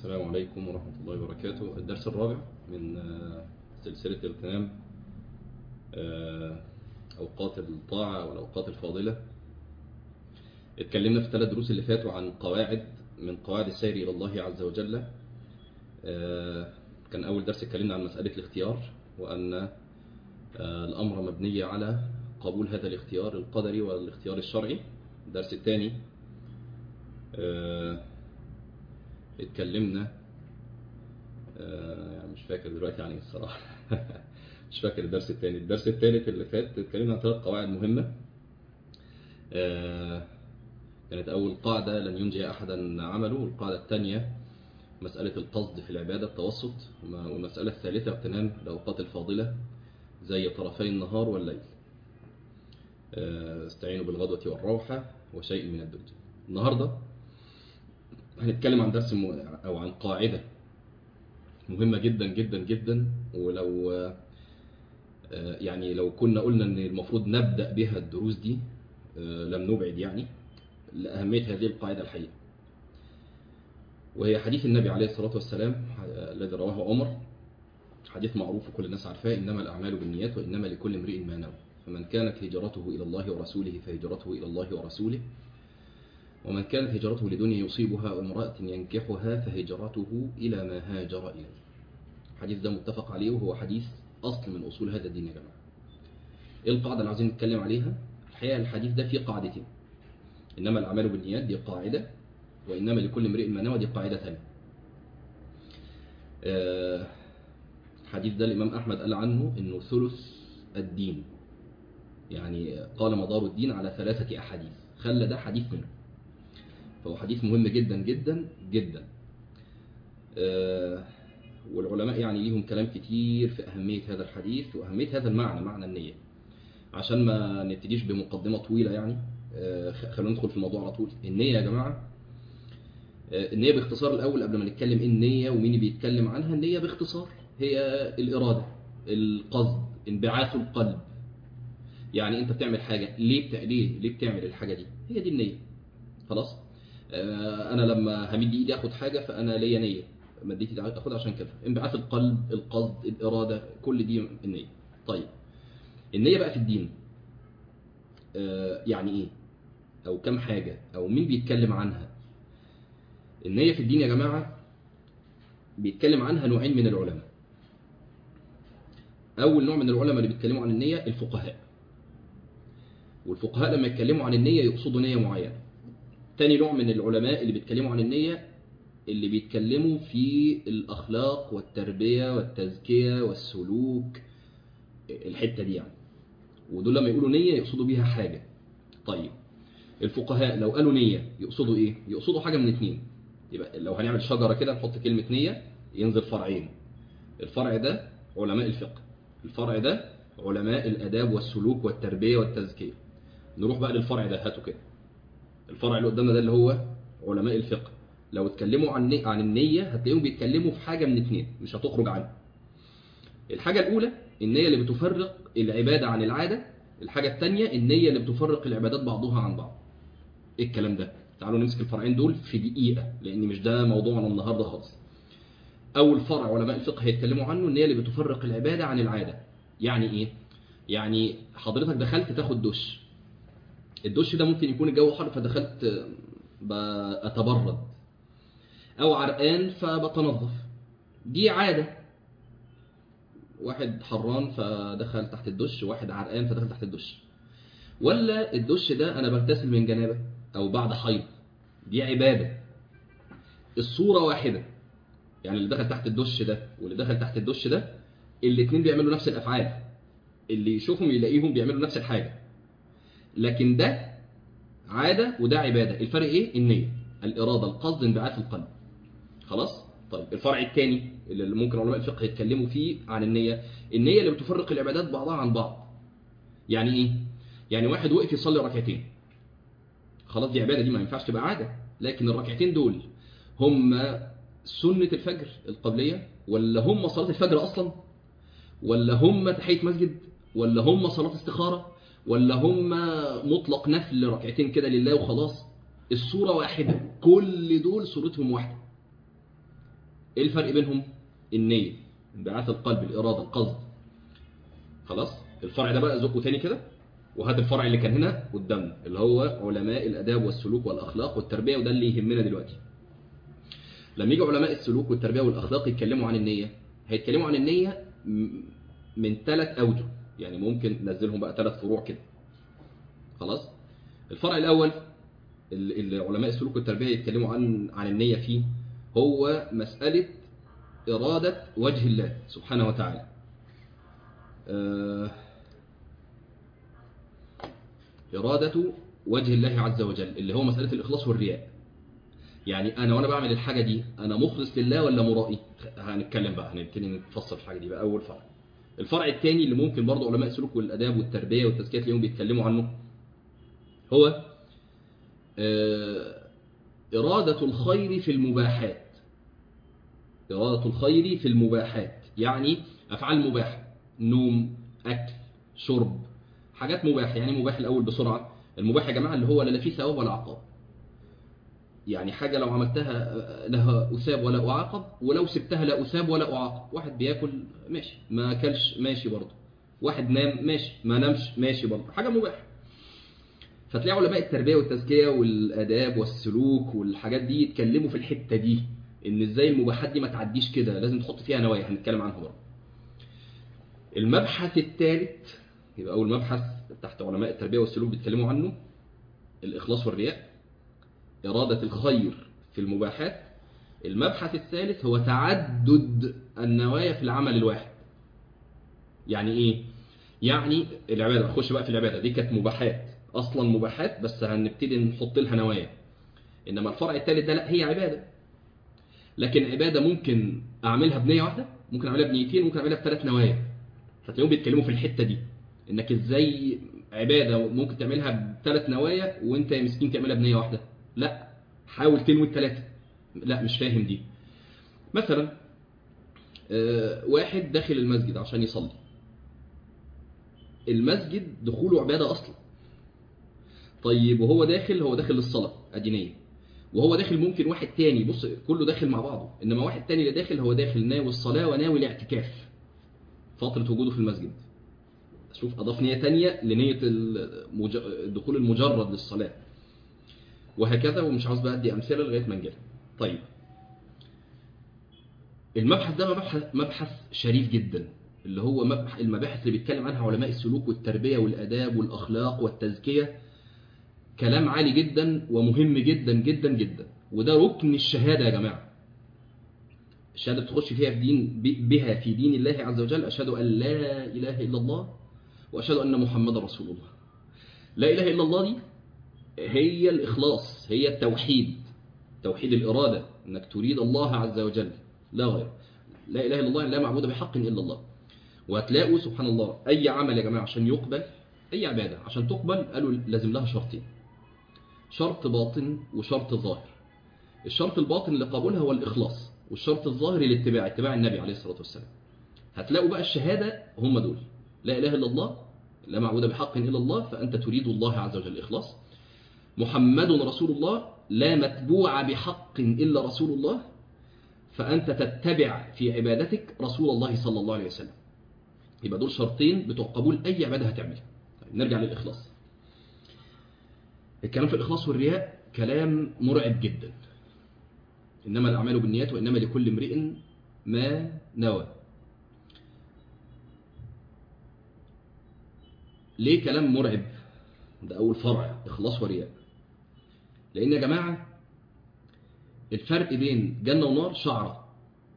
السلام عليكم ورحمة الله وبركاته الدرس الرابع من آه، سلسلة اغتنام آه، أوقات الطاعة والأوقات الفاضلة اتكلمنا في الثلاث دروس اللي فاتوا عن قواعد من قواعد السير إلى الله عز وجل آه، كان أول درس اتكلمنا عن مسألة الاختيار وأن آه، الأمر مبني على قبول هذا الاختيار القدري والاختيار الشرعي الدرس الثاني آه، اتكلمنا آه، يعني مش فاكر دلوقتي يعني الصراحة مش فاكر الدرس الثاني الدرس الثالث اللي فات اتكلمنا عن ثلاث قواعد مهمة آه، كانت أول قاعدة لن ينجي أحدا عمله والقاعدة الثانية مسألة القصد في العبادة التوسط والمسألة الثالثة اغتنام الأوقات الفاضلة زي طرفي النهار والليل آه، استعينوا بالغدوة والروحة وشيء من الدنيا النهاردة هنتكلم عن درس م... أو عن قاعدة مهمة جدا جدا جدا ولو آه، يعني لو كنا قلنا ان المفروض نبدأ بها الدروس دي آه، لم نبعد يعني لأهمية هذه القاعدة الحقيقة وهي حديث النبي عليه الصلاة والسلام آه، الذي رواه عمر حديث معروف وكل الناس عارفاه إنما الأعمال بالنيات وإنما لكل امرئ ما نوى فمن كانت هجرته إلى الله ورسوله فهجرته إلى الله ورسوله ومن كانت هجرته لدنيا يصيبها أو امرأة ينكحها فهجرته إلى ما هاجر إليه الحديث ده متفق عليه وهو حديث أصل من أصول هذا الدين يا جماعة إيه القاعدة اللي عايزين نتكلم عليها الحقيقة الحديث ده فيه قاعدتين إنما الأعمال بالنيات دي قاعدة وإنما لكل امرئ ما نوى دي قاعدة ثانية آه، الحديث ده الإمام أحمد قال عنه إنه ثلث الدين يعني قال مدار الدين على ثلاثة أحاديث خلى ده حديث منه فهو حديث مهم جدا جدا جدا آه، والعلماء يعني ليهم كلام كتير في أهمية هذا الحديث وأهمية هذا المعنى معنى النية عشان ما نبتديش بمقدمة طويلة يعني آه، خ- خلونا ندخل في الموضوع على طول النية يا جماعة آه، النية باختصار الأول قبل ما نتكلم إيه النية ومين اللي بيتكلم عنها النية باختصار هي الإرادة القصد انبعاث القلب يعني أنت بتعمل حاجة ليه بتع... ليه ليه بتعمل الحاجة دي هي دي النية خلاص آه، انا لما همد ايدي اخد حاجه فانا ليا نيه مديت ايدي اخدها عشان كده انبعاث القلب القصد الاراده كل دي النيه طيب النيه بقى في الدين آه، يعني ايه او كم حاجه او مين بيتكلم عنها النيه في الدين يا جماعه بيتكلم عنها نوعين من العلماء اول نوع من العلماء اللي بيتكلموا عن النيه الفقهاء والفقهاء لما يتكلموا عن النيه يقصدوا نيه معينه تاني نوع من العلماء اللي بيتكلموا عن النية اللي بيتكلموا في الأخلاق والتربية والتزكية والسلوك الحتة دي يعني ودول لما يقولوا نية يقصدوا بيها حاجة طيب الفقهاء لو قالوا نية يقصدوا ايه؟ يقصدوا حاجة من اتنين يبقى لو هنعمل شجرة كده نحط كلمة نية ينزل فرعين الفرع ده علماء الفقه الفرع ده علماء الآداب والسلوك والتربية والتزكية نروح بقى للفرع ده هاتوا كده الفرع اللي قدامنا ده اللي هو علماء الفقه لو اتكلموا عن ني- عن النية هتلاقيهم بيتكلموا في حاجة من اتنين مش هتخرج عنها الحاجة الأولى النية اللي بتفرق العبادة عن العادة الحاجة الثانية النية اللي بتفرق العبادات بعضها عن بعض ايه الكلام ده تعالوا نمسك الفرعين دول في دقيقة لأن مش ده موضوعنا النهاردة خالص أول فرع علماء الفقه هيتكلموا عنه النية اللي بتفرق العبادة عن العادة يعني ايه يعني حضرتك دخلت تاخد دش الدش ده ممكن يكون الجو حر فدخلت بتبرد او عرقان فبتنظف دي عاده واحد حران فدخل تحت الدش واحد عرقان فدخل تحت الدش ولا الدش ده انا بغتسل من جنابه او بعد حيض دي عباده الصوره واحده يعني اللي دخل تحت الدش ده واللي دخل تحت الدش ده الاتنين بيعملوا نفس الافعال اللي يشوفهم يلاقيهم بيعملوا نفس الحاجه لكن ده عادة وده عبادة الفرق ايه النية الإرادة القصد انبعاث القلب خلاص طيب الفرع الثاني اللي ممكن علماء الفقه يتكلموا فيه عن النية النية اللي بتفرق العبادات بعضها عن بعض يعني ايه يعني واحد وقف يصلي ركعتين خلاص دي عبادة دي ما ينفعش تبقى عادة لكن الركعتين دول هم سنة الفجر القبلية ولا هم صلاة الفجر أصلا ولا هم تحية مسجد ولا هم صلاة استخارة ولا هم مطلق نفل ركعتين كده لله وخلاص الصورة واحدة كل دول صورتهم واحدة ايه الفرق بينهم النيه انبعاث القلب الاراده القصد خلاص الفرع ده بقى زقه تاني كده وهات الفرع اللي كان هنا قدامنا اللي هو علماء الاداب والسلوك والاخلاق والتربيه وده اللي يهمنا دلوقتي لما يجي علماء السلوك والتربيه والاخلاق يتكلموا عن النيه هيتكلموا عن النيه م- من ثلاث اوجه يعني ممكن ننزلهم بقى ثلاث فروع كده خلاص الفرع الاول اللي اللي علماء السلوك والتربيه يتكلموا عن عن النيه فيه هو مساله اراده وجه الله سبحانه وتعالى آه، إرادة وجه الله عز وجل اللي هو مسألة الإخلاص والرياء يعني أنا وأنا بعمل الحاجة دي أنا مخلص لله ولا مرائي هنتكلم بقى هنبتدي نفصل الحاجة دي بقى أول فرع الفرع الثاني اللي ممكن برضه علماء السلوك والآداب والتربية والتزكية اليوم بيتكلموا عنه هو آه، إرادة الخير في المباحات إرادة الخير في المباحات يعني أفعال مباحة نوم أكل شرب حاجات مباحة يعني مباح الأول بسرعة المباح يا جماعة اللي هو لا فيه ثواب ولا عقاب يعني حاجة لو عملتها لها أثاب ولا أعاقب ولو سبتها لا أثاب ولا أعاقب واحد بياكل ماشي ما أكلش ماشي برضه واحد نام ماشي ما نامش ماشي برضه حاجة مباحة فتلاقي علماء التربية والتزكية والآداب والسلوك والحاجات دي يتكلموا في الحتة دي إن إزاي المباحات دي ما تعديش كده لازم تحط فيها نوايا هنتكلم عنها برضه المبحث الثالث يبقى أول مبحث تحت علماء التربية والسلوك بيتكلموا عنه الإخلاص والرياء إرادة الخير في المباحات المبحث الثالث هو تعدد النوايا في العمل الواحد يعني إيه؟ يعني العبادة نخش بقى في العبادة دي كانت مباحات أصلا مباحات بس هنبتدي نحط لها نوايا إنما الفرع الثالث ده لا هي عبادة لكن عبادة ممكن أعملها بنية واحدة ممكن أعملها بنيتين ممكن أعملها بثلاث نوايا فتلاقيهم بيتكلموا في الحتة دي إنك إزاي عبادة ممكن تعملها بثلاث نوايا وأنت يا مسكين تعملها بنية واحدة لا حاول تنوي الثلاثة لا مش فاهم دي مثلا آه، واحد داخل المسجد عشان يصلي المسجد دخوله عبادة أصلا طيب وهو داخل هو داخل للصلاة أدينية وهو داخل ممكن واحد تاني بص كله داخل مع بعضه إنما واحد تاني اللي داخل هو داخل ناوي الصلاة وناوي الاعتكاف فترة وجوده في المسجد شوف أضاف نية تانية لنية المج... الدخول المجرد للصلاة وهكذا ومش عاوز بقى أدي أمثلة لغاية ما نجيلها طيب المبحث ده مبحث, مبحث شريف جدا اللي هو مبحث المباحث اللي بيتكلم عنها علماء السلوك والتربية والآداب والأخلاق والتزكية كلام عالي جدا ومهم جدا جدا جدا وده ركن الشهادة يا جماعة الشهادة بتخش فيها في دين بها في دين الله عز وجل أشهد أن لا إله إلا الله وأشهد أن محمد رسول الله لا إله إلا الله دي هي الإخلاص هي التوحيد توحيد الإرادة أنك تريد الله عز وجل لا غير لا إله إلا الله لا معبود بحق إلا الله وهتلاقوا سبحان الله أي عمل يا جماعة عشان يقبل أي عبادة عشان تقبل قالوا لازم لها شرطين شرط باطن وشرط ظاهر الشرط الباطن لقبولها هو الإخلاص والشرط الظاهر الاتباع اتباع النبي عليه الصلاة والسلام هتلاقوا بقى الشهادة هم دول لا إله إلا الله لا معبود بحق إلا الله فأنت تريد الله عز وجل الإخلاص محمد رسول الله لا متبوع بحق إلا رسول الله فأنت تتبع في عبادتك رسول الله صلى الله عليه وسلم يبقى دول شرطين بتوع قبول أي عبادة هتعملها طيب نرجع للإخلاص الكلام في الإخلاص والرياء كلام مرعب جدا إنما الأعمال بالنيات وإنما لكل امرئ ما نوى ليه كلام مرعب ده أول فرع إخلاص ورياء لأن يا جماعة الفرق بين جنة ونار شعرة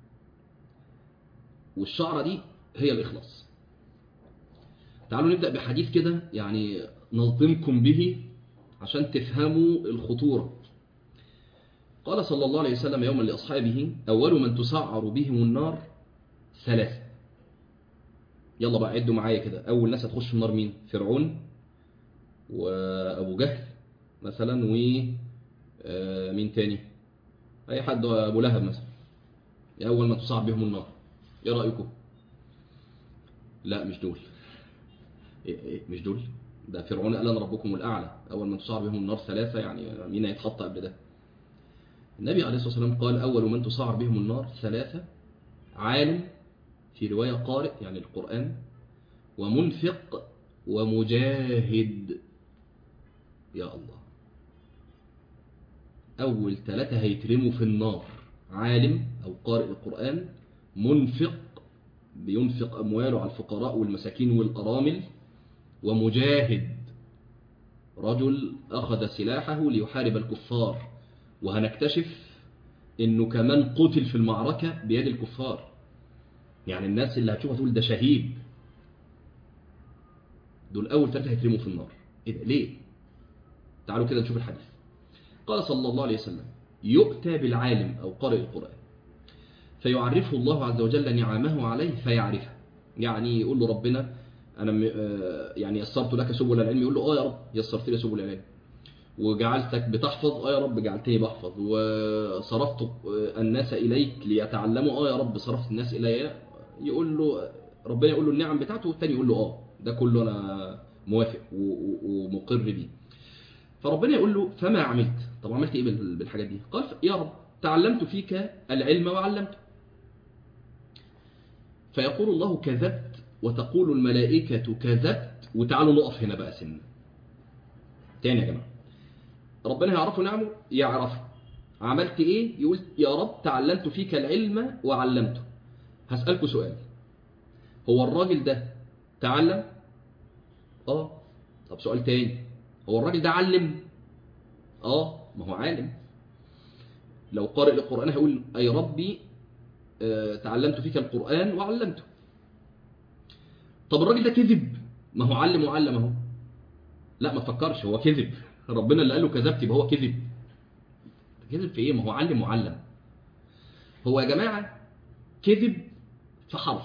والشعرة دي هي الإخلاص تعالوا نبدأ بحديث كده يعني نظمكم به عشان تفهموا الخطورة قال صلى الله عليه وسلم يوما لأصحابه أول من تسعر بهم النار ثلاثة يلا بقى عدوا معايا كده أول ناس هتخش النار مين فرعون وأبو جهل مثلا ومين تاني أي حد أبو لهب مثلا أول من تصعب بهم النار إيه رأيكم لا مش دول إيه إيه مش دول ده فرعون قال انا ربكم الاعلى اول من تصعب بهم النار ثلاثه يعني مين هيتحط قبل ده النبي عليه الصلاة والسلام قال أول من تصعر بهم النار ثلاثة عالم في رواية قارئ يعني القرآن ومنفق ومجاهد يا الله أول ثلاثة هيترموا في النار عالم أو قارئ القرآن منفق بينفق أمواله على الفقراء والمساكين والأرامل ومجاهد رجل أخذ سلاحه ليحارب الكفار وهنكتشف انه كمان قتل في المعركة بيد الكفار يعني الناس اللي هتشوفها تقول ده شهيد دول اول ثلاثة هيترموا في النار ايه ده ليه تعالوا كده نشوف الحديث قال صلى الله عليه وسلم يؤتى بالعالم او قارئ القرآن فيعرفه الله عز وجل نعمه عليه فيعرفها يعني يقول له ربنا انا يعني يسرت لك سبل العلم يقول له اه يا رب يسرت لي سبل العلم وجعلتك بتحفظ اه يا رب جعلتني بحفظ وصرفت الناس اليك ليتعلموا اه يا رب صرفت الناس الي يقول له ربنا يقول له النعم بتاعته والتاني يقول له اه ده كله انا موافق ومقر بيه فربنا يقول له فما عملت طب عملت ايه بالحاجات دي قال يا رب تعلمت فيك العلم وعلمته فيقول الله كذبت وتقول الملائكة كذبت وتعالوا نقف هنا بقى سنة تاني يا جماعة ربنا هيعرفه نعمه يعرفه عملت ايه يقول يا رب تعلمت فيك العلم وعلمته هسألكوا سؤال هو الراجل ده تعلم اه طب سؤال تاني هو الراجل ده علم اه ما هو عالم لو قارئ القرآن هيقول أي ربي آه تعلمت فيك القرآن وعلمته طب الراجل ده كذب ما هو علم وعلم اهو لا ما تفكرش هو كذب ربنا اللي قال له كذبت يبقى هو كذب كذب في ايه ما هو علم وعلم هو يا جماعة كذب في حرف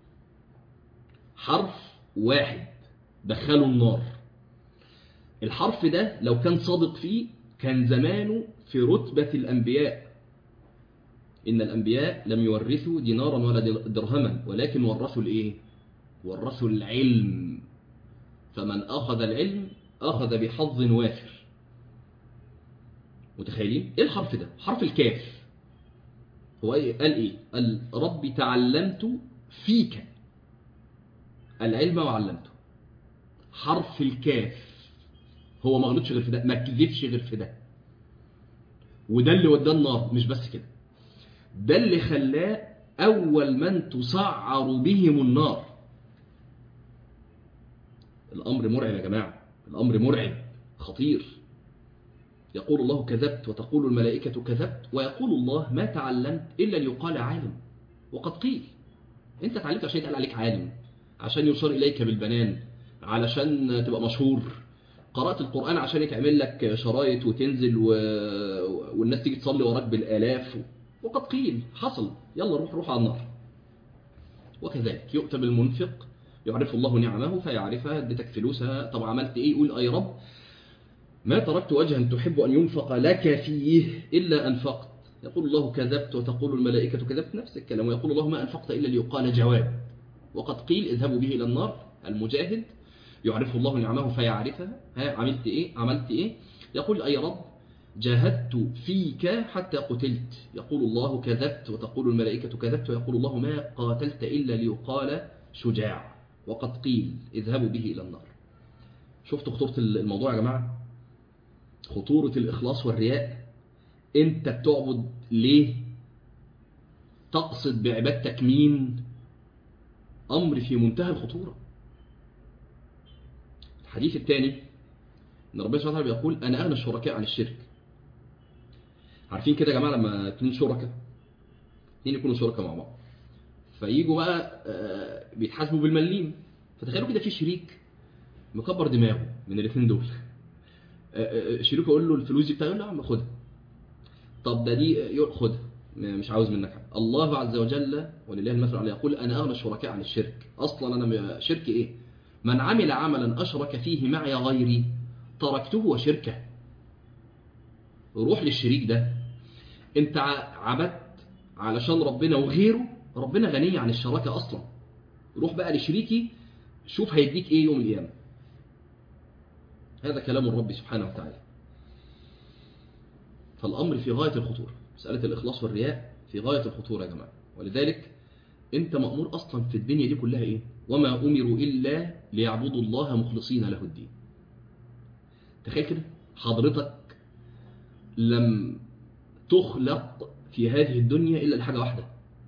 حرف واحد دخله النار الحرف ده لو كان صادق فيه كان زمانه في رتبة الأنبياء إن الأنبياء لم يورثوا دينارا ولا درهما ولكن ورثوا الإيه؟ ورثوا العلم فمن أخذ العلم أخذ بحظ وافر متخيلين؟ إيه الحرف ده؟ حرف الكاف هو إيه؟ قال إيه؟ قال ربي تعلمت فيك العلم وعلمته حرف الكاف هو ما غلطش غير في ده ما كذبش غير في ده وده اللي وداه النار مش بس كده ده اللي خلاه أول من تسعر بهم النار الأمر مرعب يا جماعة الأمر مرعب خطير يقول الله كذبت وتقول الملائكة كذبت ويقول الله ما تعلمت إلا ليقال عالم وقد قيل أنت تعلمت عشان يتقال عليك عالم عشان يشار إليك بالبنان علشان تبقى مشهور قرأت القرآن عشان يتعمل لك شرايط وتنزل و... والناس تيجي تصلي وراك بالآلاف وقد قيل حصل يلا روح روح على النار وكذلك يؤتى بالمنفق يعرف الله نعمه فيعرفها اديتك فلوسها طب عملت ايه يقول اي رب ما تركت وجها تحب ان ينفق لك فيه الا انفقت يقول الله كذبت وتقول الملائكة كذبت نفس الكلام ويقول الله ما انفقت الا ليقال جواب وقد قيل اذهبوا به الى النار المجاهد يعرف الله نعمه فيعرفها ها عملت ايه عملت ايه يقول اي رب جاهدت فيك حتى قتلت يقول الله كذبت وتقول الملائكة كذبت ويقول الله ما قاتلت إلا ليقال شجاع وقد قيل اذهبوا به إلى النار شفتوا خطورة الموضوع يا جماعة خطورة الإخلاص والرياء أنت بتعبد ليه تقصد بعبادتك مين أمر في منتهى الخطورة الحديث الثاني ان ربنا سبحانه وتعالى بيقول انا اغنى الشركاء عن الشرك عارفين كده يا جماعه لما اتنين شركاء اتنين يكونوا شركاء مع بعض فييجوا بقى بيتحاسبوا بالمليم فتخيلوا كده في شريك مكبر دماغه من الاثنين دول شريكه يقول له الفلوس دي بتاعي يقول له يا عم خدها طب ده دي يقول خدها مش عاوز منك حاجه الله عز وجل ولله المثل عليه يقول انا اغنى الشركاء عن الشرك اصلا انا شرك ايه من عمل عملا أشرك فيه معي غيري تركته وشركه روح للشريك ده انت عبدت علشان ربنا وغيره ربنا غني عن الشراكة أصلا روح بقى لشريكي شوف هيديك ايه يوم القيامة هذا كلام الرب سبحانه وتعالى فالأمر في غاية الخطورة مسألة الإخلاص والرياء في غاية الخطورة يا جماعة ولذلك أنت مأمور أصلا في الدنيا دي كلها إيه وما أمروا إلا ليعبدوا الله مخلصين له الدين تخيل كده حضرتك لم تخلق في هذه الدنيا إلا لحاجة واحدة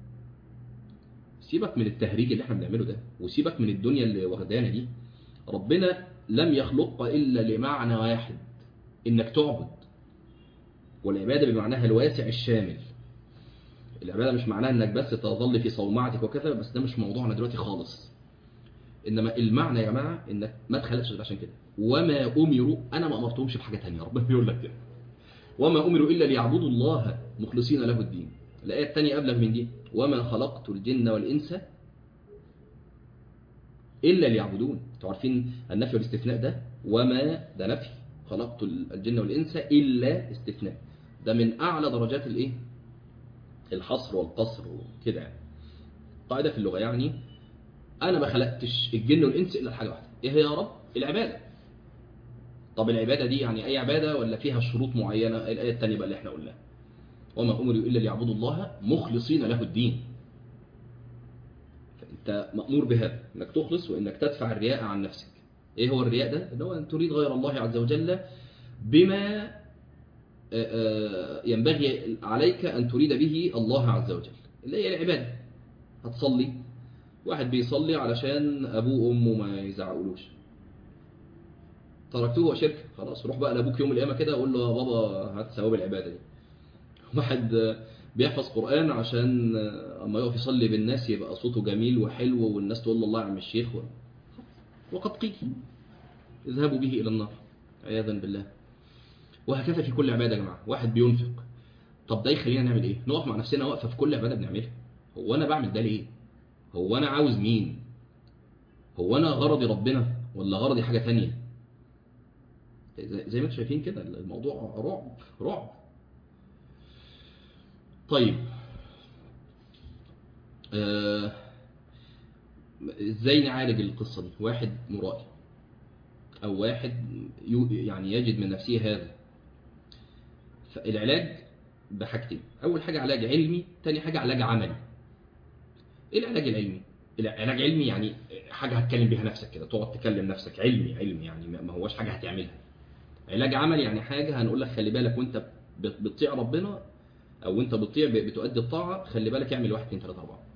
سيبك من التهريج اللي احنا بنعمله ده وسيبك من الدنيا اللي واخدانا دي ربنا لم يخلقك إلا لمعنى واحد إنك تعبد والعبادة بمعناها الواسع الشامل العبادة مش معناها إنك بس تظل في صومعتك وكذا بس ده مش موضوعنا دلوقتي خالص إنما المعنى يا جماعة إنك ما تخلقش غير عشان كده وما أمروا أنا ما أمرتهمش بحاجة تانية ربنا بيقول لك كده وما أمروا إلا ليعبدوا الله مخلصين له الدين الآية الثانية أبلغ من دي وما خلقت الجن والإنس إلا ليعبدون انتوا عارفين النفي والاستثناء ده وما ده نفي خلقت الجن والإنس إلا استثناء ده من أعلى درجات الإيه الحصر والقصر وكده يعني قاعدة في اللغة يعني أنا ما خلقتش الجن والإنس إلا حاجة واحدة إيه هي يا رب العبادة طب العبادة دي يعني أي عبادة ولا فيها شروط معينة الآية الثانية بقى اللي احنا قلناها وما أمروا إلا ليعبدوا الله مخلصين له الدين فأنت مأمور بهذا أنك تخلص وأنك تدفع الرياء عن نفسك إيه هو الرياء ده؟ اللي هو أن تريد غير الله عز وجل بما ينبغي عليك أن تريد به الله عز وجل اللي هي العبادة هتصلي واحد بيصلي علشان أبوه وأمه ما يزعقولوش تركتوه وشرك خلاص روح بقى لأبوك يوم القيامة كده أقول له يا بابا هات ثواب العبادة دي واحد بيحفظ قرآن عشان أما يقف يصلي بالناس يبقى صوته جميل وحلو والناس تقول له الله يا عم الشيخ وقد قيل اذهبوا به إلى النار عياذا بالله وهكذا في كل عبادة يا جماعة واحد بينفق طب ده يخلينا نعمل ايه نقف مع نفسنا واقفة في كل عبادة بنعملها هو أنا بعمل ده ليه هو أنا عاوز مين هو أنا غرضي ربنا ولا غرضي حاجة تانية زي ما انتم شايفين كده الموضوع رعب رعب طيب آه ازاي نعالج القصة دي واحد مرائي او واحد يعني يجد من نفسه هذا فالعلاج بحاجتين اول حاجة علاج علمي تاني حاجة علاج عملي ايه العلاج العلمي العلاج علمي يعني حاجة هتكلم بيها نفسك كده تقعد تكلم نفسك علمي علمي يعني ما هواش حاجة هتعملها علاج عملي يعني حاجة هنقول لك خلي بالك وانت بتطيع ربنا او انت بتطيع بتؤدي الطاعة خلي بالك اعمل واحد اتنين تلاتة اربعة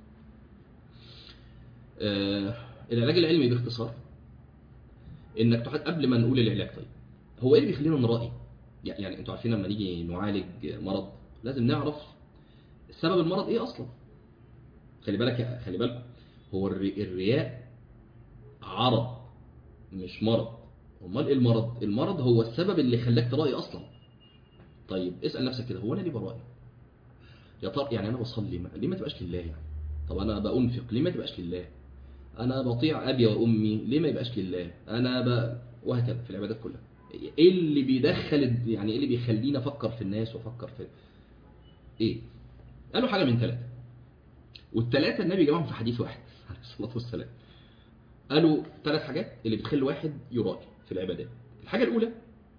آه العلاج العلمي باختصار انك تحط قبل ما نقول العلاج طيب هو ايه اللي بيخلينا نرائي يعني انتوا عارفين لما نيجي نعالج مرض لازم نعرف سبب المرض ايه اصلا خلي بالك خلي بالكم هو الرياء عرض مش مرض امال ايه المرض المرض هو السبب اللي خلاك ترائي اصلا طيب اسال نفسك كده هو انا ليه برائي يا ترى يعني انا بصلي ما. ليه ما تبقاش لله يعني طب انا بانفق ليه ما تبقاش لله انا بطيع ابي وامي ليه ما يبقاش لله انا ب... وهكذا في العبادات كلها ايه اللي بيدخل يعني ايه اللي بيخليني افكر في الناس وافكر في ايه قالوا حاجه من ثلاثه والثلاثه النبي جمعهم في حديث واحد عليه الصلاه والسلام قالوا ثلاث حاجات اللي بتخلي واحد يرائي في العبادات الحاجه الاولى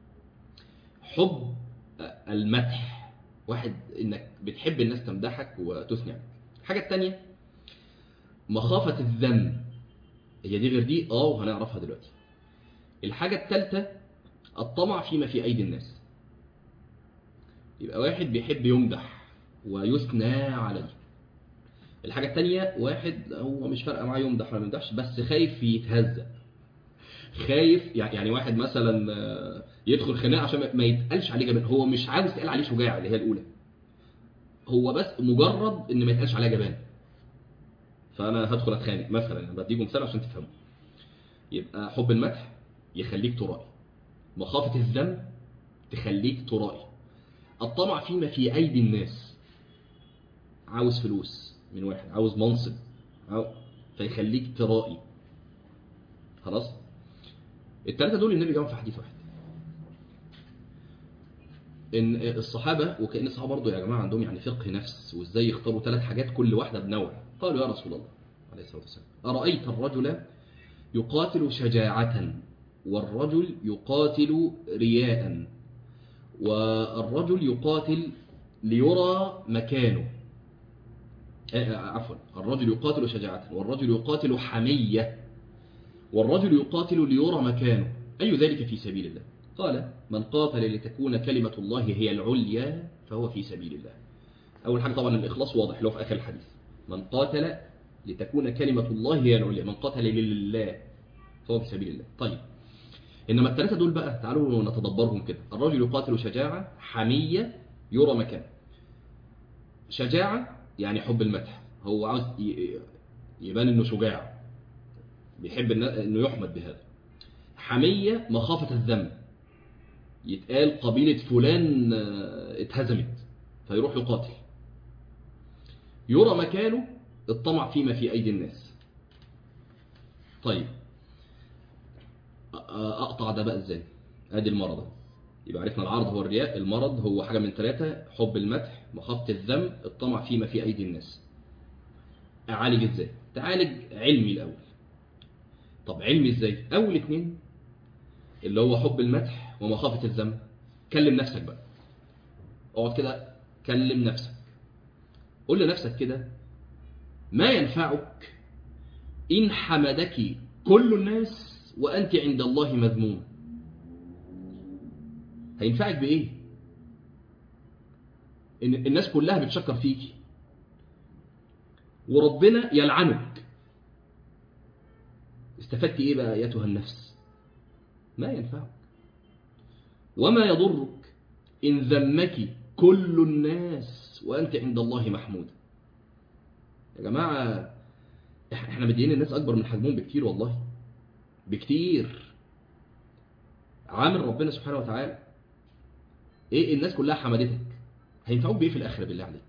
حب المدح واحد انك بتحب الناس تمدحك وتثني عليك الحاجه الثانيه مخافه الذم هي دي غير دي اه وهنعرفها دلوقتي الحاجه الثالثه الطمع فيما في ايدي الناس يبقى واحد بيحب يمدح ويثنى عليه الحاجه الثانيه واحد هو مش فارقه معاه يمدح ولا ما يمدحش بس خايف يتهزأ خايف يعني واحد مثلا يدخل خناقه عشان ما يتقالش عليه جبان هو مش عاوز يتقال عليه شجاع اللي هي الاولى هو بس مجرد ان ما يتقالش عليه جبان فانا هدخل اتخانق مثلا انا بديكم مثال عشان تفهموا يبقى حب المدح يخليك ترائي مخافه الذم تخليك ترائي الطمع فيما في ايدي الناس عاوز فلوس من واحد عاوز منصب عاوز فيخليك ترائي خلاص الثلاثه دول النبي جابهم في حديث واحد ان الصحابه وكان الصحابه برضه يا جماعه عندهم يعني فقه نفس وازاي يختاروا ثلاث حاجات كل واحده بنوع قالوا يا رسول الله عليه الصلاه والسلام ارايت الرجل يقاتل شجاعه والرجل يقاتل رياء والرجل يقاتل ليرى مكانه آه، عفوا الرجل يقاتل شجاعة والرجل يقاتل حمية والرجل يقاتل ليرى مكانه أي ذلك في سبيل الله قال من قاتل لتكون كلمة الله هي العليا فهو في سبيل الله أول حاجة طبعا الإخلاص واضح له في آخر الحديث من قاتل لتكون كلمة الله هي العليا من قاتل لله فهو في سبيل الله طيب إنما الثلاثة دول بقى تعالوا نتدبرهم كده الرجل يقاتل شجاعة حمية يرى مكانه شجاعة يعني حب المدح هو عاوز ي- يبان انه شجاع بيحب إن- انه يحمد بهذا حمية مخافة الذنب يتقال قبيلة فلان آه، اتهزمت فيروح يقاتل يرى مكانه الطمع فيما في أيدي الناس طيب أ- أقطع ده بقى إزاي أدي المرض أهو. يبقى عرفنا العرض هو الرياء المرض هو حاجة من ثلاثة حب المدح مخافة الذنب الطمع فيما في أيدي الناس أعالج إزاي تعالج علمي الأول طب علمي إزاي أول اتنين اللي هو حب المدح ومخافة الذنب كلم نفسك بقى اقعد كده كلم نفسك قول لنفسك كده ما ينفعك إن حمدك كل الناس وأنت عند الله مذمومة هينفعك بإيه؟ إن الناس كلها بتشكر فيك وربنا يلعنك استفدت إيه بقى أيتها النفس؟ ما ينفعك وما يضرك إن ذمك كل الناس وأنت عند الله محمودة يا جماعة احنا مدينين الناس أكبر من حجمهم بكتير والله بكتير عامل ربنا سبحانه وتعالى ايه الناس كلها حمدتك هينفعوك بايه في الاخره بالله عليك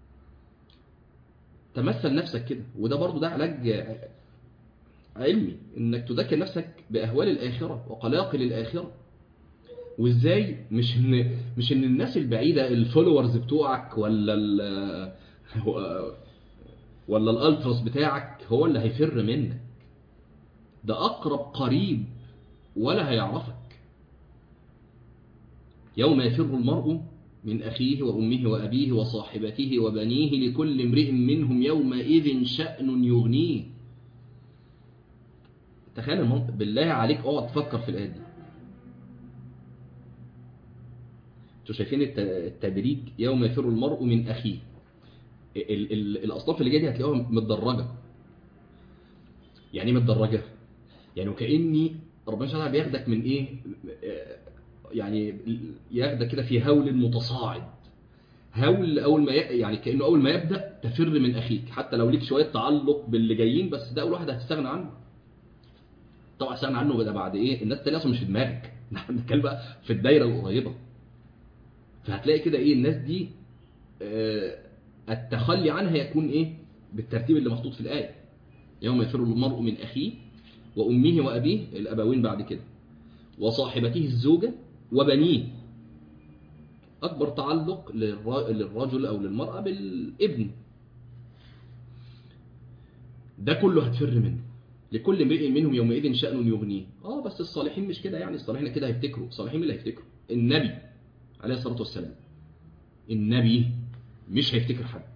تمثل نفسك كده وده برضو ده علاج علمي انك تذكر نفسك باهوال الاخره وقلاقل الاخره وازاي مش ان مش ان الناس البعيده الفولورز بتوعك ولا ال ولا الالتراس بتاعك هو اللي هيفر منك ده اقرب قريب ولا هيعرفك يوم يفر المرء من أخيه وأمه وأبيه وصاحبته وبنيه لكل امرئ منهم يومئذ شأن يغنيه تخيل المنطق بالله عليك اقعد تفكر في الآيات دي انتوا شايفين الت- التدريج يوم يفر المرء من أخيه ال- ال- الأصناف اللي جاية دي هتلاقوها متدرجة يعني ايه متدرجة يعني وكأني ربنا سبحانه وتعالى بياخدك من ايه آه، يعني ياخدك كده في هول متصاعد هول اول ما ي... يعني كانه اول ما يبدا تفر من اخيك حتى لو ليك شويه تعلق باللي جايين بس ده اول واحد هتستغنى عنه طبعا استغنى عنه بقى بعد ايه الناس التانيه اصلا مش في دماغك احنا بنتكلم بقى في الدايره القريبه فهتلاقي كده ايه الناس دي آه، التخلي عنها يكون ايه بالترتيب اللي محطوط في الايه يوم يفر المرء من اخيه وامه وابيه الابوين بعد كده وصاحبته الزوجة وبنيه أكبر تعلق للر- للرجل أو للمرأة بالابن ده كله هتفر منه لكل امرئ منهم يومئذ شأن يغنيه اه بس الصالحين مش كده يعني الصالحين كده هيفتكروا الصالحين مين اللي هيفتكروا النبي عليه الصلاة والسلام النبي مش هيفتكر حد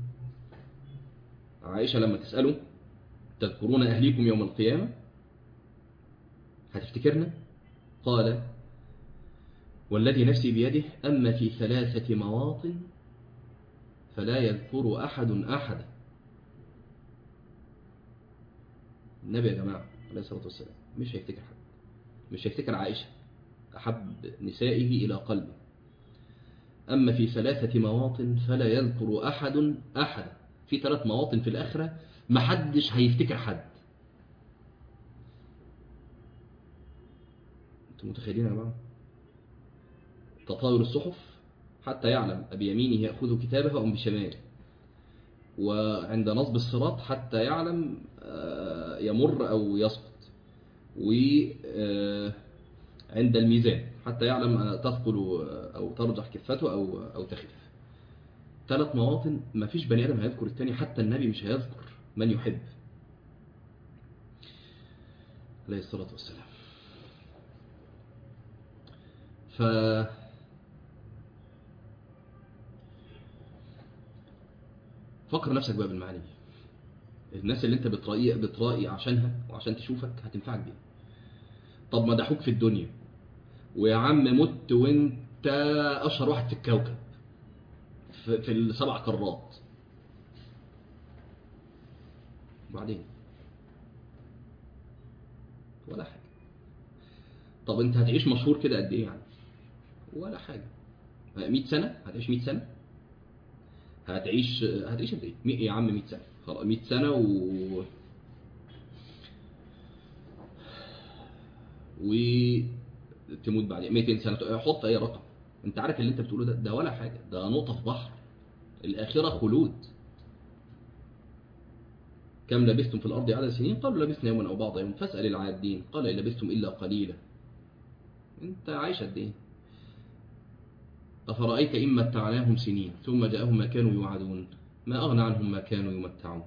عائشة لما تسأله تذكرون أهليكم يوم القيامة هتفتكرنا قال والذي نفسي بيده أما في ثلاثة مواطن فلا يذكر أحد أحدا النبي يا جماعة عليه الصلاة والسلام مش هيفتكر حد مش هيفتكر عائشة أحب نسائه إلى قلبه أما في ثلاثة مواطن فلا يذكر أحد أحدا في ثلاث مواطن في الآخرة محدش هيفتكر حد انتم متخيلين يا جماعه تطاير الصحف حتى يعلم أبيمينه يأخذ كتابه أم بشماله وعند نصب الصراط حتى يعلم آه، يمر أو يسقط وعند الميزان حتى يعلم آه، تثقل آه، أو ترجح كفته أو أو تخف ثلاث مواطن ما فيش بني آدم هيذكر الثاني حتى النبي مش هيذكر من يحب عليه الصلاة والسلام ف فكر نفسك بقى بالمعاني دي الناس اللي انت بترائي بترائي عشانها وعشان تشوفك هتنفعك بيها طب مدحوك في الدنيا ويا عم مت وانت اشهر واحد في الكوكب في, في السبع قارات وبعدين ولا حاجه طب انت هتعيش مشهور كده قد ايه يعني ولا حاجه 100 سنه هتعيش 100 سنه هتعيش هتعيش قد ايه مي- يا عم 100 سنه خلاص 100 سنه و وتموت بعد 200 سنه حط اي رقم انت عارف اللي انت بتقوله ده ده ولا حاجه ده نقطه في بحر الاخره خلود كم لبثتم في الارض عدد سنين قالوا لبثنا يوما او بعض يوم فاسال العادين قال ان لبثتم الا قليلا انت عايش قد ايه أفرأيت إن متعناهم سنين ثم جاءهم ما كانوا يوعدون ما أغنى عنهم ما كانوا يمتعون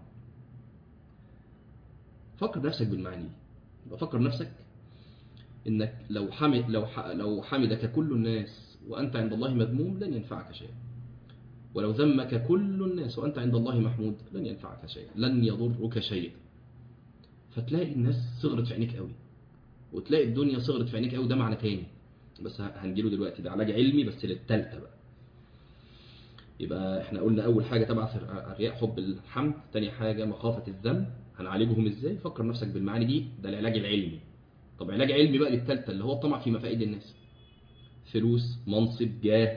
فكر نفسك بالمعاني دي. فكر نفسك إنك لو حمد لو ح- لو حمدك كل الناس وأنت عند الله مذموم لن ينفعك شيئا ولو ذمك كل الناس وأنت عند الله محمود لن ينفعك شيئا لن يضرك شيئا فتلاقي الناس صغرت في عينيك قوي وتلاقي الدنيا صغرت في عينيك قوي ده معنى تاني بس ه- هنجيله دلوقتي ده علاج علمي بس للتالتة بقى يبقى احنا قلنا اول حاجه تبع الرياء حب الحمد تاني حاجه مخافه الذنب هنعالجهم ازاي فكر نفسك بالمعاني دي ده العلاج العلمي طب علاج علمي بقى للتالتة اللي هو الطمع في مفائد الناس فلوس منصب جاه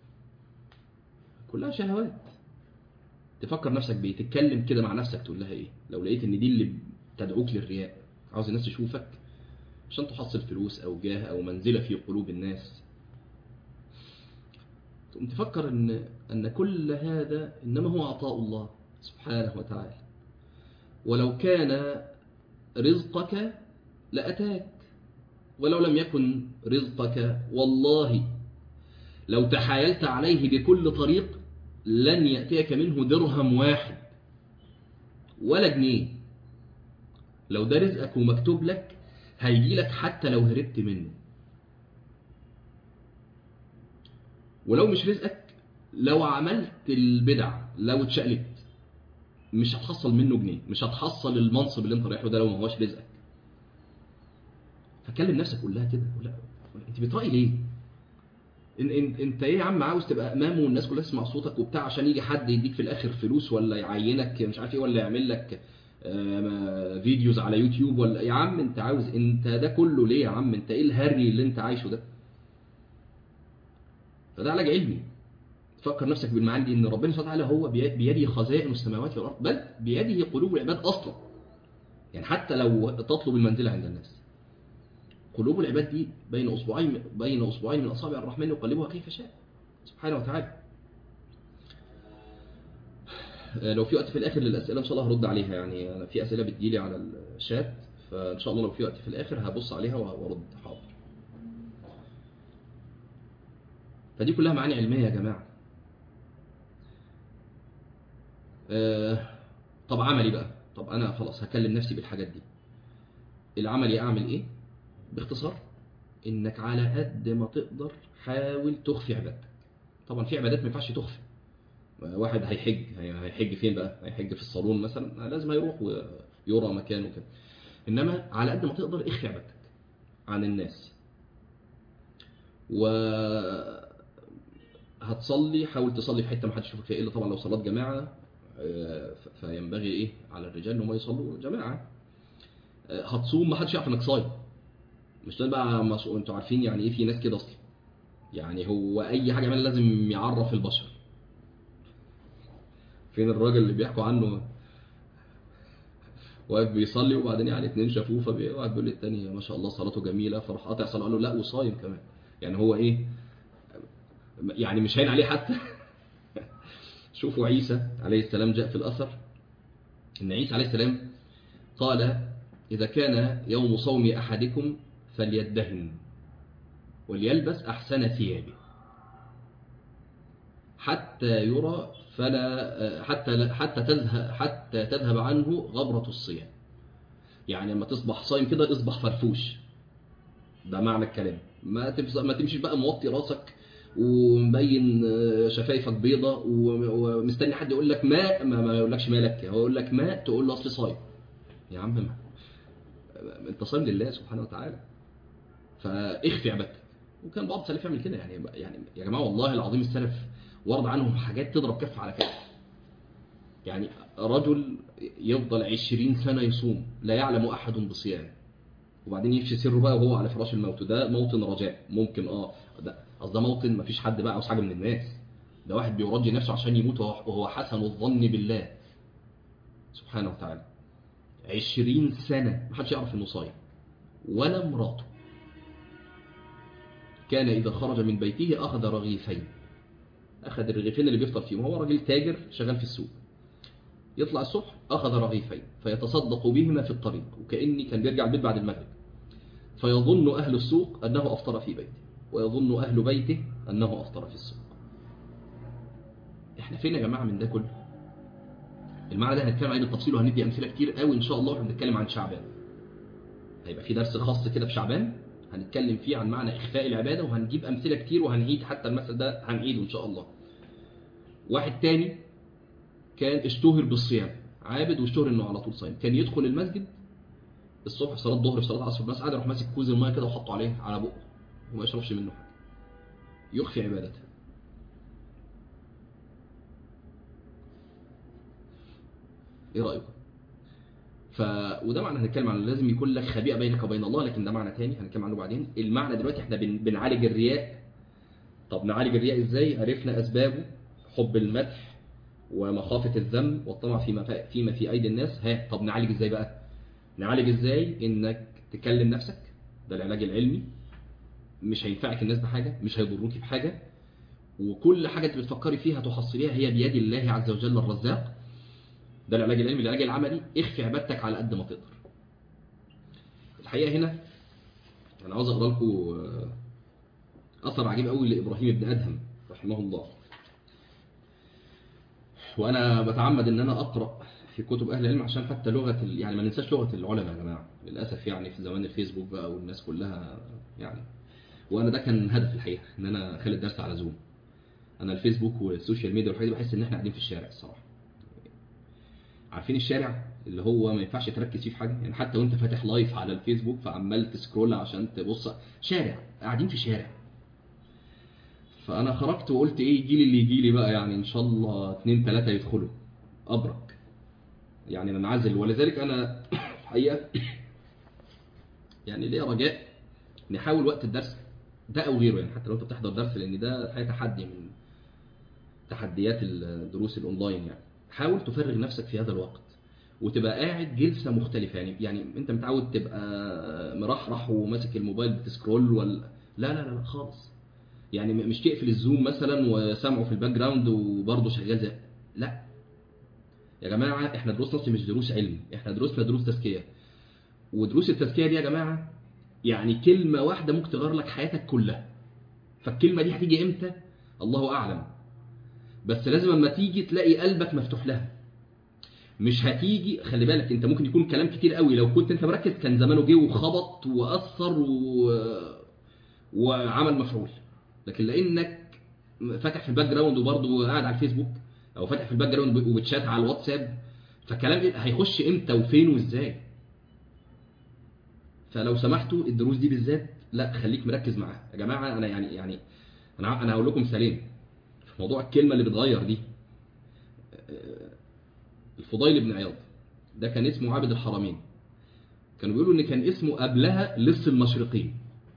كلها شهوات تفكر نفسك بيه تتكلم كده مع نفسك تقول لها ايه لو لقيت ان دي اللي تدعوك للرياء عاوز الناس تشوفك عشان تحصل فلوس او جاه او منزله في قلوب الناس تقوم تفكر ان ان كل هذا انما هو عطاء الله سبحانه وتعالى ولو كان رزقك لاتاك ولو لم يكن رزقك والله لو تحايلت عليه بكل طريق لن ياتيك منه درهم واحد ولا جنيه لو ده رزقك ومكتوب لك هيجي لك حتى لو هربت منه ولو مش رزقك لو عملت البدع لو اتشقلبت مش هتحصل منه جنيه مش هتحصل المنصب اللي انت رايح له ده لو ما هوش رزقك فكلم نفسك قول لها كده قول لها انت بتراقي ليه إن إن انت ايه يا عم عاوز تبقى امامه والناس كلها تسمع صوتك وبتاع عشان يجي حد يديك في الاخر فلوس ولا يعينك مش عارف ايه ولا يعمل لك آه، فيديوز على يوتيوب ولا يا عم انت عاوز انت ده كله ليه يا عم انت ايه الهري اللي انت عايشه ده فده علاج علمي تفكر نفسك بالمعاني دي ان ربنا سبحانه وتعالى هو بي- بيده خزائن السماوات والارض بل بيده قلوب العباد اصلا يعني حتى لو تطلب المنزله عند الناس قلوب العباد دي بين اصبعين بين اصبعين من اصابع الرحمن يقلبها كيف شاء سبحانه وتعالى آه، لو في وقت في الاخر للاسئله ان شاء الله هرد عليها يعني انا في اسئله بتجيلي على الشات فان شاء الله لو في وقت في الاخر هبص عليها وارد حاضر فدي كلها معاني علميه يا جماعه آه، طب عملي بقى طب انا خلاص هكلم نفسي بالحاجات دي العملي اعمل ايه باختصار انك على قد ما تقدر حاول تخفي عبادتك طبعا في عبادات ما ينفعش تخفي واحد هيحج هي- هيحج فين بقى هيحج في الصالون مثلا لازم هيروح ويرى مكانه كده انما على قد ما تقدر اخفي عبادتك عن الناس و هتصلي حاول تصلي في حته ما حدش يشوفك فيها الا طبعا لو صلاه جماعه آه، ف- فينبغي ايه على الرجال ان هم يصلوا جماعه آه، هتصوم ما حدش يعرف انك صايم مش لازم بقى مش... انتوا عارفين يعني ايه في ناس كده اصلا يعني هو اي حاجه يعملها لازم يعرف البشر فين الراجل اللي بيحكوا عنه واقف بيصلي وبعدين يعني اتنين شافوه فواحد بيقول للتاني ما شاء الله صلاته جميله فراح قاطع صلاه قال له لا وصايم كمان يعني هو ايه يعني مش هين عليه حتى شوفوا عيسى عليه السلام جاء في الاثر ان عيسى عليه السلام قال اذا كان يوم صوم احدكم فليدهن وليلبس احسن ثيابه حتى يرى فلا حتى حتى تذهب حتى تذهب عنه غبرة الصيام يعني لما تصبح صايم كده اصبح فرفوش ده معنى الكلام ما تفز... ما تمشي بقى موطي راسك ومبين آه، شفايفك بيضة و- ومستني حد يقول لك ماء ما, ما يقولكش مالك هو يقول لك ماء تقول له اصل صايم يا عم ما انت صايم لله سبحانه وتعالى فاخفي عبادتك وكان بعض السلف يعمل كده يعني يعني يا جماعه والله العظيم السلف ورد عنهم حاجات تضرب كف على كف يعني رجل يفضل عشرين سنة يصوم لا يعلم أحد بصيام وبعدين يفشي سره بقى وهو على فراش الموت ده موطن رجاء ممكن اه ده اصل ده موطن مفيش حد بقى عاوز حاجه من الناس ده واحد بيرجي نفسه عشان يموت وهو وهو حسن الظن بالله سبحانه وتعالى عشرين سنة محدش يعرف انه صايم ولا مراته كان إذا خرج من بيته أخذ رغيفين أخذ الرغيفين اللي بيفطر فيهم هو راجل تاجر شغال في السوق يطلع الصبح أخذ رغيفين فيتصدق بهما في الطريق وكأني كان بيرجع البيت بعد المغرب فيظن أهل السوق أنه أفطر في بيته ويظن أهل بيته أنه أفطر في السوق إحنا فين يا جماعة من ده كله المعنى ده هنتكلم عليه بالتفصيل وهندي أمثلة كتير قوي إن شاء الله واحنا بنتكلم عن شعبان هيبقى في درس خاص كده في شعبان هنتكلم فيه عن معنى إخفاء العبادة وهنجيب أمثلة كتير وهنعيد حتى المثل ده هنعيده إن شاء الله واحد تاني كان اشتهر بالصيام عابد واشتهر انه على طول صايم كان يدخل المسجد الصبح في صلاه الظهر في صلاه العصر الناس قاعد يروح ماسك كوز الميه كده وحطه عليه على بقه وما يشربش منه حاجه يخفي عبادته ايه رايكم ف وده معنى هنتكلم عنه لازم يكون لك خبيئه بينك وبين الله لكن ده معنى تاني هنتكلم عنه بعدين المعنى دلوقتي احنا بن... بنعالج الرياء طب نعالج الرياء ازاي عرفنا اسبابه حب المدح ومخافة الذم والطمع فيما في فيما في أيدي الناس ها طب نعالج إزاي بقى نعالج إزاي إنك تكلم نفسك ده العلاج العلمي مش هينفعك الناس بحاجة مش هيضروك بحاجة وكل حاجة انت بتفكري فيها تحصليها هي بيد الله عز وجل الرزاق ده العلاج العلمي العلاج العملي اخفي عبادتك على قد ما تقدر الحقيقة هنا أنا عاوز أقرأ لكم آه، أثر عجيب قوي لإبراهيم بن أدهم رحمه الله وانا بتعمد ان انا اقرا في كتب اهل العلم عشان حتى لغه ال... يعني ما ننساش لغه العلماء يا جماعه للاسف يعني في زمان الفيسبوك بقى والناس كلها يعني وانا ده كان هدف الحقيقه ان انا اخلي الدرس على زوم انا الفيسبوك والسوشيال ميديا والحاجات دي بحس ان احنا قاعدين في الشارع الصراحه عارفين الشارع اللي هو ما ينفعش تركز فيه في حاجه يعني حتى وانت فاتح لايف على الفيسبوك فعمال تسكرول عشان تبص شارع قاعدين في شارع فانا خرجت وقلت ايه يجي لي اللي يجي لي بقى يعني ان شاء الله اتنين تلاته يدخلوا ابرك يعني ننعزل ولذلك انا الحقيقه يعني ليا رجاء نحاول وقت الدرس ده او غيره يعني حتى لو انت بتحضر درس لان ده الحقيقه تحدي من تحديات الدروس الاونلاين يعني حاول تفرغ نفسك في هذا الوقت وتبقى قاعد جلسه مختلفه يعني يعني انت متعود تبقى مرحرح وماسك الموبايل بتسكرول ولا لا لا لا خالص يعني م- مش تقفل الزوم مثلا وسامعه في الباك جراوند وبرضه شغال زي لا يا جماعه احنا دروسنا أصلاً مش دروس علم احنا دروسنا دروس تزكيه ودروس التزكيه دي يا جماعه يعني كلمه واحده ممكن تغير لك حياتك كلها فالكلمه دي هتيجي امتى الله اعلم بس لازم اما تيجي تلاقي قلبك مفتوح لها مش هتيجي خلي بالك انت ممكن يكون كلام كتير قوي لو كنت انت مركز كان زمانه جه وخبط واثر و... وعمل مفعول لكن لانك فاتح في الباك جراوند وبرضه قاعد على الفيسبوك او فاتح في الباك جراوند وبتشات على الواتساب فكلام إيه؟ هيخش امتى وفين وازاي فلو سمحتوا الدروس دي بالذات لا خليك مركز معاها يا جماعه انا يعني يعني انا انا هقول لكم مثالين في موضوع الكلمه اللي بتغير دي الفضيل بن عياض ده كان اسمه عابد الحرمين كانوا بيقولوا ان كان اسمه قبلها لص المشرقين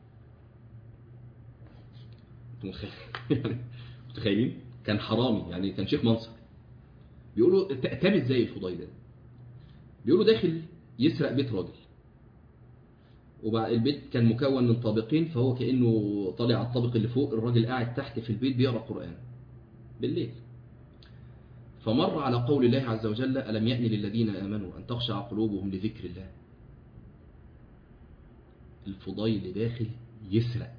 انتوا متخيل- يعني متخيلين كان حرامي يعني كان شيخ منصر بيقولوا ت- تاب ازاي الفضيل ده بيقولوا داخل يسرق بيت راجل وبعد البيت كان مكون من طابقين فهو كانه طالع على الطابق اللي فوق الراجل قاعد تحت في البيت بيقرا قران بالليل فمر على قول الله عز وجل ألم يأن للذين آمنوا أن تخشع قلوبهم لذكر الله الفضيل داخل يسرق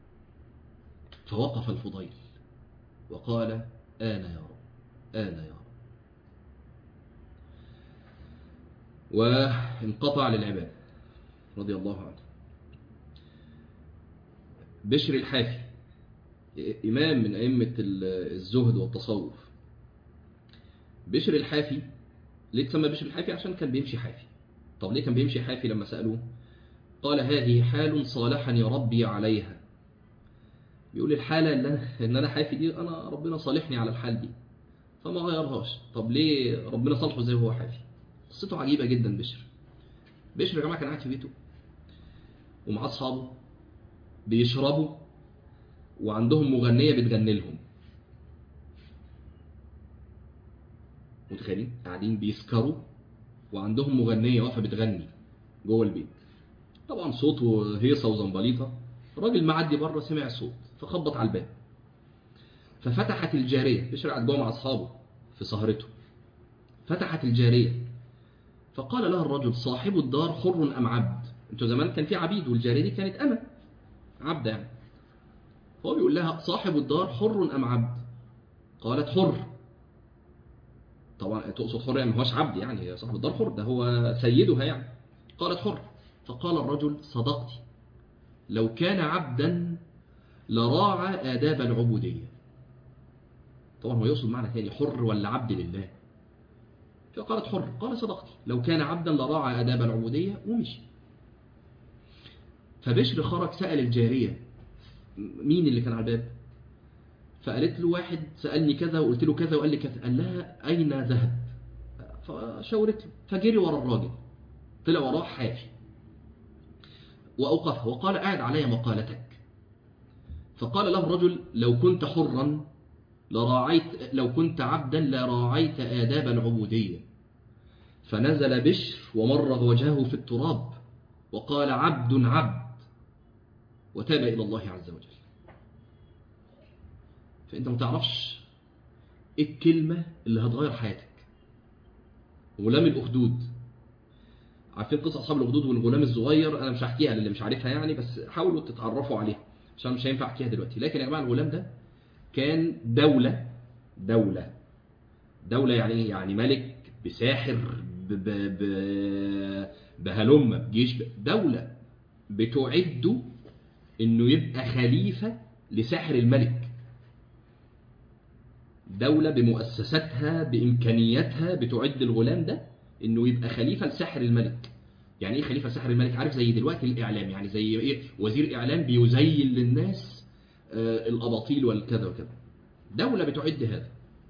فوقف الفضيل وقال آن يا رب آن يا رب وانقطع للعباد رضي الله عنه بشر الحافي إمام من أئمة الزهد والتصوف بشر الحافي ليه تسمى بشر الحافي عشان كان بيمشي حافي طب ليه كان بيمشي حافي لما سألوه قال هذه حال صالحني ربي عليها بيقول الحالة اللي أنا إن أنا حافي دي أنا ربنا صالحني على الحال دي فما غيرهاش طب ليه ربنا صالحه زي هو حافي قصته عجيبة جدا بشر بشر يا جماعة كان قاعد في بيته ومعاه أصحابه بيشربوا وعندهم مغنية بتغني لهم متخيلين قاعدين بيسكروا وعندهم مغنية واقفة بتغني جوه البيت طبعا صوت وهيصة وزنبليطة الراجل معدي بره سمع الصوت فخبط على الباب ففتحت الجارية بشر قاعد جوه مع أصحابه في سهرته فتحت الجارية فقال لها الرجل صاحب الدار حر أم عبد انتوا زمان كان في عبيد والجارية دي كانت أمة عبد يعني فهو بيقول لها صاحب الدار حر أم عبد قالت حر طبعا تقصد حر يعني ما هوش عبد يعني صاحب الدار حر ده هو سيدها يعني قالت حر فقال الرجل صدقتي لو كان عبدا لراعى آداب العبودية طبعا هو يقصد معنى ثاني حر ولا عبد لله فقالت حر قال صدقتي لو كان عبدا لراعى آداب العبودية ومشي فبشر خرج سأل الجارية مين اللي كان على الباب فقالت له واحد سألني كذا وقلت له كذا وقال لي كذا قال لها أين ذهب فشاورت له فجري ورا الراجل طلع وراه حافي وأوقفه وقال قاعد علي مقالتك فقال له الرجل لو كنت حرا لراعيت لو كنت عبدا لراعيت آداب العبودية فنزل بشر ومرغ وجهه في التراب وقال عبد عبد وتاب إلى الله عز وجل فأنت ما تعرفش إيه الكلمة اللي هتغير حياتك غلام الأخدود عارفين قصة أصحاب الأخدود والغلام الصغير أنا مش هحكيها للي مش عارفها يعني بس حاولوا تتعرفوا عليها عشان مش هينفع أحكيها دلوقتي لكن يا جماعة الغلام ده كان دولة دولة دولة يعني إيه؟ يعني ملك بساحر ب ب ب بهلمة بجيش دولة بتعده انه يبقى خليفة لساحر الملك دولة بمؤسساتها بإمكانياتها بتعد الغلام ده انه يبقى خليفة لساحر الملك يعني ايه خليفة لساحر الملك عارف زي دلوقتي الإعلام يعني زي ايه وزير إعلام بيزين للناس آه الأباطيل والكذا وكذا دولة بتعد هذا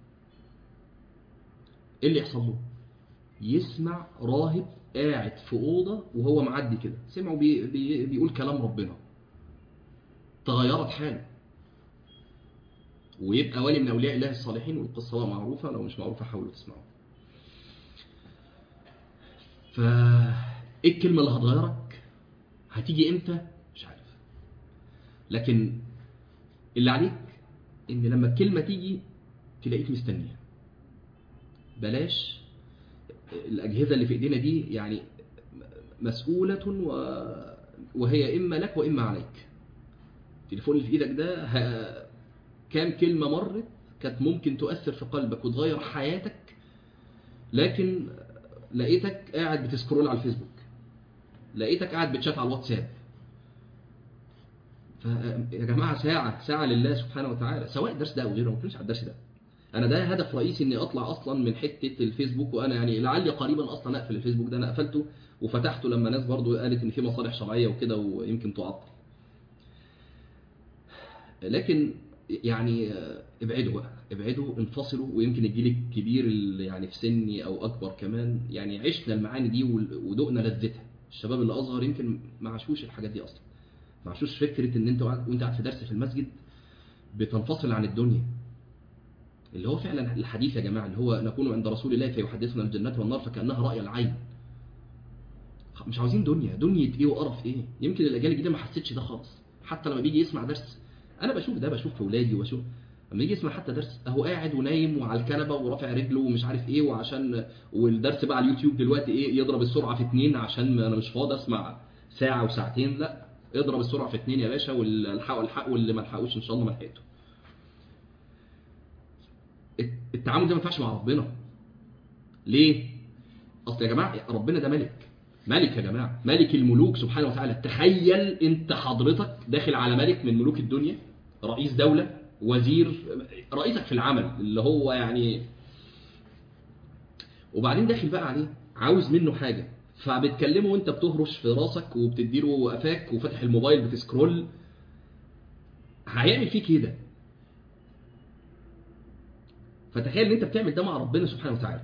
ايه اللي يحصل له يسمع راهب قاعد في أوضة وهو معدي كده سمعوا بي بي بيقول كلام ربنا تغيرت حاله ويبقى ولي من أولياء الله الصالحين والقصة بقى معروفة لو مش معروفة حاولوا تسمعوا فإيه الكلمة اللي هتغيرك هتيجي إمتى مش عارف لكن اللي عليك إن لما الكلمة تيجي تلاقيك مستنيها بلاش الأجهزة اللي في إيدينا دي يعني مسؤولة و... وهي إما لك وإما عليك التليفون اللي في إيدك ده ه... كام كلمة مرت كانت ممكن تؤثر في قلبك وتغير حياتك لكن لقيتك قاعد بتسكرول على الفيسبوك لقيتك قاعد بتشات على الواتساب فيا جماعة ساعة ساعة لله سبحانه وتعالى سواء الدرس ده أو غيره ما كنتش على الدرس ده انا ده هدف رئيسي اني اطلع اصلا من حته الفيسبوك وانا يعني لعلي قريبا اصلا اقفل الفيسبوك ده انا قفلته وفتحته لما ناس برضو قالت ان في مصالح شرعيه وكده ويمكن تعطل لكن يعني ابعدوا بقى ابعدوا انفصلوا ويمكن الجيل الكبير اللي يعني في سني او اكبر كمان يعني عشنا المعاني دي ودقنا لذتها الشباب اللي اصغر يمكن ما عاشوش الحاجات دي اصلا ما عاشوش فكره ان انت وانت قاعد في درس في المسجد بتنفصل عن الدنيا اللي هو فعلا الحديث يا جماعة اللي هو نكون عند رسول الله فيحدثنا الجنة والنار فكأنها رأي العين مش عاوزين دنيا دنيا ايه وقرف ايه يمكن الاجيال الجديده ما حسيتش ده خالص حتى لما بيجي يسمع درس انا بشوف ده بشوف في ولادي وبشوف لما يجي يسمع حتى درس اهو قاعد ونايم وعلى الكنبه ورافع رجله ومش عارف ايه وعشان والدرس بقى على اليوتيوب دلوقتي ايه يضرب السرعه في اتنين عشان انا مش فاضي اسمع ساعه وساعتين لا اضرب السرعه في اتنين يا باشا واللي الحقوا الحق واللي ما لحقوش ان شاء الله ما لحقته التعامل ده ما ينفعش مع ربنا ليه اصل يا جماعه ربنا ده ملك ملك يا جماعه ملك الملوك سبحانه وتعالى تخيل انت حضرتك داخل على ملك من ملوك الدنيا رئيس دولة وزير رئيسك في العمل اللي هو يعني وبعدين داخل بقى عليه عاوز منه حاجة فبتكلمه وانت بتهرش في راسك وبتديله قفاك وفتح الموبايل بتسكرول هيعمل فيك كده فتخيل ان انت بتعمل ده مع ربنا سبحانه وتعالى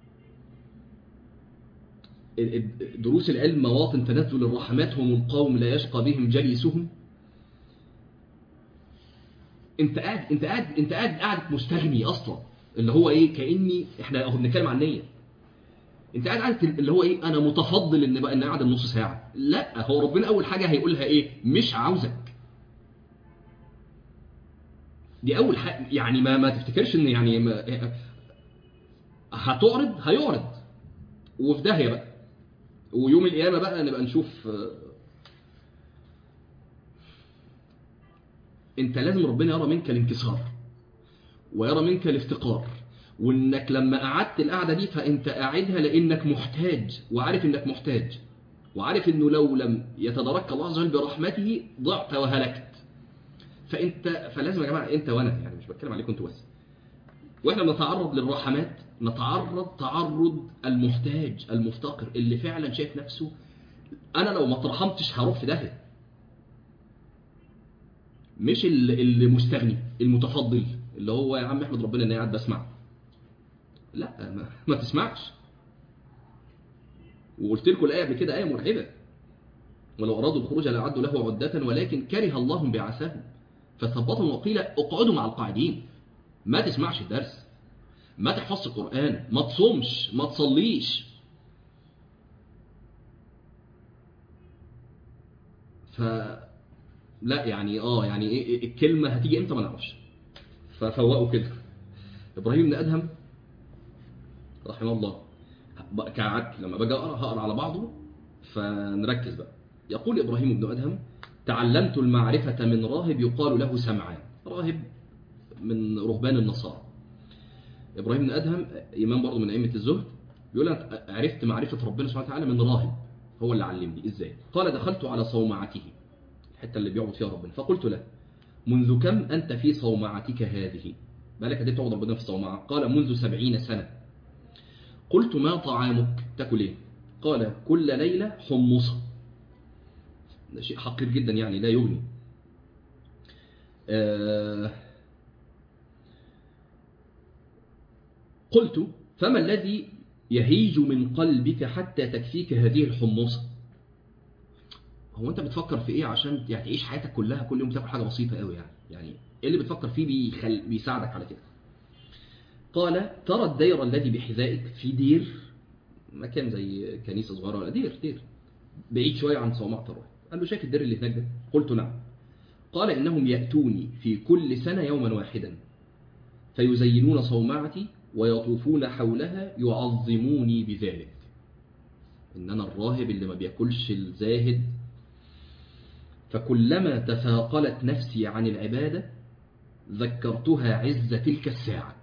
ال- ال- دروس العلم مواطن تنزل الرحمات هم القوم لا يشقى بهم جليسهم انت قاعد انت قاعد انت قاعد قاعد مستغني اصلا اللي هو ايه كاني احنا اهو بنتكلم عن النيه انت قاعد قاعد اللي هو ايه انا متفضل ان بقى ان قاعد النص ساعه لا هو ربنا اول حاجه هيقولها ايه مش عاوزك دي اول حاجه يعني ما ما تفتكرش ان يعني ما هتعرض هيعرض وفي داهيه بقى ويوم القيامه بقى نبقى نشوف آه، انت لازم ربنا يرى منك الانكسار ويرى منك الافتقار وانك لما قعدت القعده دي فانت قاعدها لانك محتاج وعارف انك محتاج وعارف انه لو لم يتدارك الله عز وجل برحمته ضعت وهلكت فانت فلازم يا جماعه انت وانا يعني مش بتكلم عليكم انتوا بس واحنا بنتعرض للرحمات نتعرض تعرض المحتاج المفتقر اللي فعلا شايف نفسه انا لو ما اترحمتش هروح في داهيه مش اللي اللي مستغني المتفضل اللي هو يا عم احمد ربنا اني قاعد بسمع لا ما, ما تسمعش وقلت لكم الايه قبل كده ايه مرعبه ولو ارادوا الخروج لاعدوا له عده ولكن كره الله بعثاهم فثبتهم وقيل اقعدوا مع القاعدين ما تسمعش الدرس ما تحفظش القران ما تصومش ما تصليش ف لا يعني اه يعني ايه إيه الكلمه هتيجي امتى ما نعرفش ففوقوا كده ابراهيم بن ادهم رحمه الله بقى كعك لما باجي اقرا هقرا على بعضه فنركز بقى يقول ابراهيم بن ادهم تعلمت المعرفه من راهب يقال له سمعان راهب من رهبان النصارى ابراهيم بن ادهم امام برضه من ائمه الزهد بيقول انا عرفت معرفه ربنا سبحانه وتعالى من راهب هو اللي علمني ازاي قال دخلت على صومعته الحته اللي بيعبد فيها ربنا فقلت له منذ كم انت في صومعتك هذه بالك قد إيه بتعبد ربنا في الصومعه قال منذ سبعين سنه قلت ما طعامك تاكل ايه قال كل ليله حمصه ده شيء حقير جدا يعني لا يغني آه قلت فما الذي يهيج من قلبك حتى تكفيك هذه الحمصة هو انت بتفكر في ايه عشان يعني تعيش حياتك كلها كل يوم تاكل حاجه بسيطه قوي يعني يعني ايه اللي بتفكر فيه بيخل... بيساعدك على كده قال ترى الدير الذي بحذائك في دير مكان زي كنيسه صغيره ولا دير دير بعيد شويه عن صومعه الروح قال له شايف الدير اللي هناك ده قلت نعم قال انهم ياتوني في كل سنه يوما واحدا فيزينون صومعتي ويطوفون حولها يعظموني بذلك ان انا الراهب اللي ما بياكلش الزاهد فكلما تثاقلت نفسي عن العباده ذكرتها عز تلك الساعه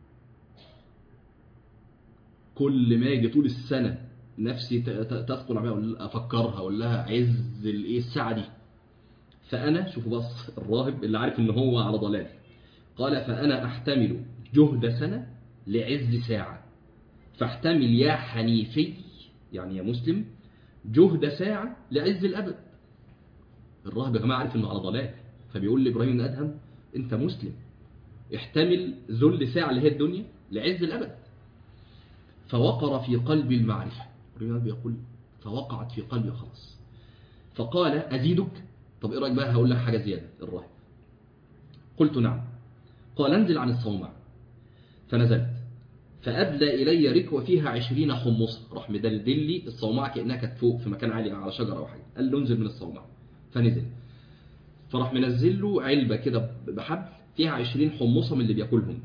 كل ما يجي طول السنه نفسي ت- ت- تثقل عليها أقول- افكرها اقول لها عز الايه الساعه دي فانا شوفوا بس الراهب اللي عارف ان هو على ضلال قال فانا احتمل جهد سنه لعز ساعه فاحتمل يا حنيفي يعني يا مسلم جهد ساعه لعز الابد الراهب يا جماعه عارف انه على ضلال فبيقول لابراهيم بن ادهم انت مسلم احتمل ذل ساعه اللي هي الدنيا لعز الابد فوقر في قلبي المعرفه ابراهيم بيقول فوقعت في قلبي خلاص فقال ازيدك طب ايه رايك بقى هقول لك حاجه زياده الراهب قلت نعم قال انزل عن الصومعه فنزلت فأبدى إلي ركوة فيها عشرين حمصة راح مدلدل لي الصومعة كأنها كانت فوق في مكان عالي على شجرة أو حاجة قال له انزل من الصومعة فنزل فراح منزل له علبة كده بحبل فيها عشرين حمصة من اللي بياكلهم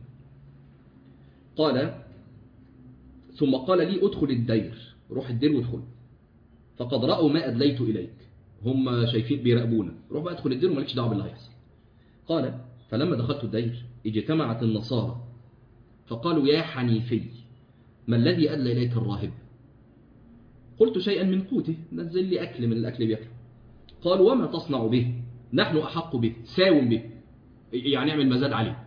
قال ثم قال لي ادخل الدير روح الدير وادخل فقد رأوا ما أدليت إليك هم شايفين بيراقبونا روح بقى ادخل الدير ومالكش دعوه باللي هيحصل قال فلما دخلت الدير اجتمعت النصارى فقالوا يا حنيفي ما الذي أدلى إليك الراهب قلت شيئا من قوته نزل لي أكل من الأكل بيأكله قال وما تصنع به نحن أحق به ساوم به يعني اعمل مزاد عليه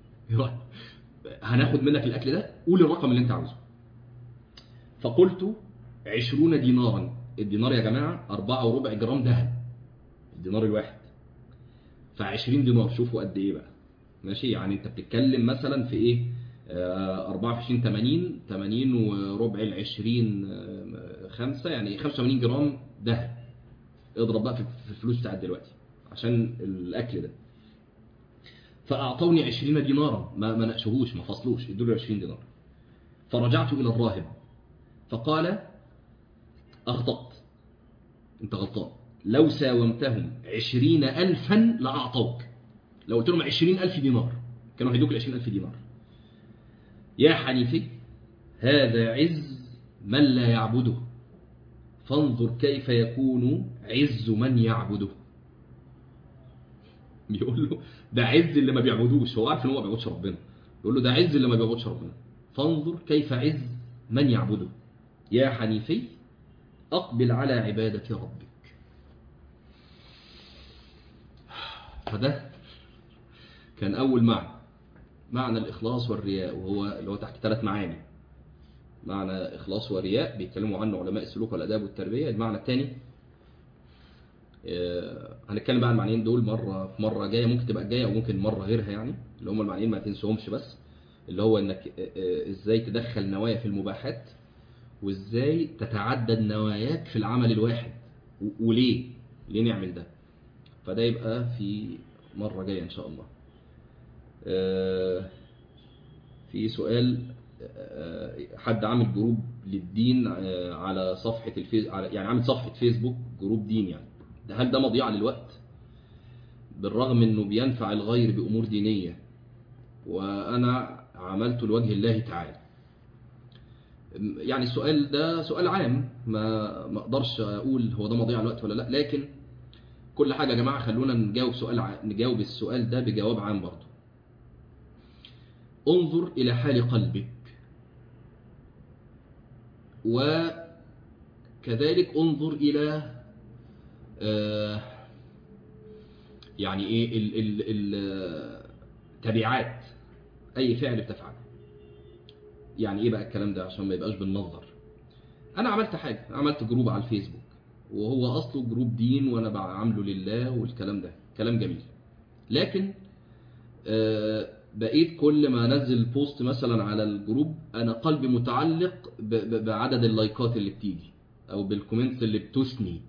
هناخد منك الاكل ده قول الرقم اللي انت عاوزه فقلت عشرون دينارا الدينار يا جماعة أربعة وربع جرام ذهب الدينار الواحد فعشرين دينار شوفوا قد ايه بقى ماشي يعني انت بتتكلم مثلا في ايه آه، أربعة في عشرين تمانين تمانين وربع العشرين آه، خمسة يعني خمسة وثمانين جرام ذهب اضرب بقى في في الفلوس بتاعت دلوقتي عشان الأكل ده فأعطوني عشرين دينارا ما ما نقشوهوش ما فصلوش ادوا له 20 دينار فرجعت إلى الراهب فقال أخطأت أنت غلطان لو ساومتهم عشرين ألفا لأعطوك لو قلت لهم عشرين ألف دينار كانوا هيدوك العشرين ألف دينار يا حنيفي هذا عز من لا يعبده فانظر كيف يكون عز من يعبده بيقول له ده عز اللي ما بيعبدوش هو عارف ان هو ما بيعبدش ربنا بيقول له ده عز اللي ما بيعبدش ربنا فانظر كيف عز من يعبده يا حنيفي اقبل على عبادة ربك فده كان اول معنى معنى الاخلاص والرياء وهو اللي هو تحت ثلاث معاني معنى اخلاص ورياء بيتكلموا عنه علماء السلوك والاداب والتربيه المعنى الثاني آه، هنتكلم بقى عن المعنيين دول مره في مره جايه ممكن تبقى جايه او ممكن مره غيرها يعني اللي هم المعنيين ما تنسوهمش بس اللي هو انك آه، آه، ازاي تدخل نوايا في المباحات وازاي تتعدد نواياك في العمل الواحد و- وليه ليه نعمل ده فده يبقى في مره جايه ان شاء الله آه، في سؤال آه، حد عامل جروب للدين آه، على صفحة الفيس على يعني عامل صفحة فيسبوك جروب دين يعني ده هل ده مضيعة للوقت بالرغم انه بينفع الغير بأمور دينية وانا عملته لوجه الله تعالى يعني السؤال ده سؤال عام ما ما اقدرش اقول هو ده مضيعة للوقت ولا لا لكن كل حاجة يا جماعة خلونا نجاوب سؤال ع- نجاوب السؤال ده بجواب عام برضه انظر إلى حال قلبك وكذلك انظر إلى آه، يعني إيه ال ال ال تبعات أي فعل بتفعله يعني إيه بقى الكلام ده عشان ما يبقاش بالنظر أنا عملت حاجة عملت جروب على الفيسبوك وهو أصله جروب دين وأنا بعمله لله والكلام ده كلام جميل لكن آه، بقيت كل ما انزل بوست مثلا على الجروب انا قلبي متعلق ب- ب- بعدد اللايكات اللي بتيجي او بالكومنتس اللي بتثني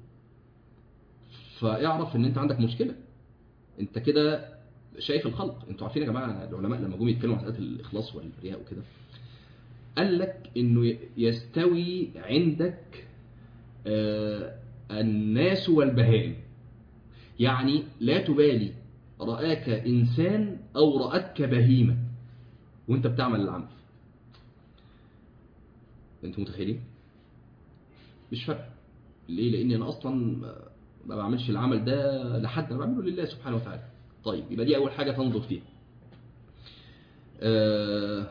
فاعرف ان انت عندك مشكله انت كده شايف الخلق انتوا عارفين يا جماعه العلماء لما جم يتكلموا عن مساله الاخلاص والرياء وكده قال لك انه يستوي عندك آه، الناس والبهائم يعني لا تبالي رآك إنسان أو رأتك بهيمة وأنت بتعمل العمل أنتوا متخيلين؟ مش فارقة ليه؟ لأن أنا أصلا ما بعملش العمل ده لحد أنا بعمله لله سبحانه وتعالى طيب يبقى دي أول حاجة تنظر فيها آه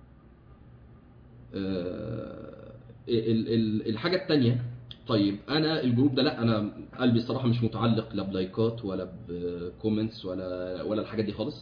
آه ال- ال- الحاجة التانية طيب انا الجروب ده لا انا قلبي الصراحه مش متعلق لا بلايكات ولا بكومنتس ولا ولا الحاجات دي خالص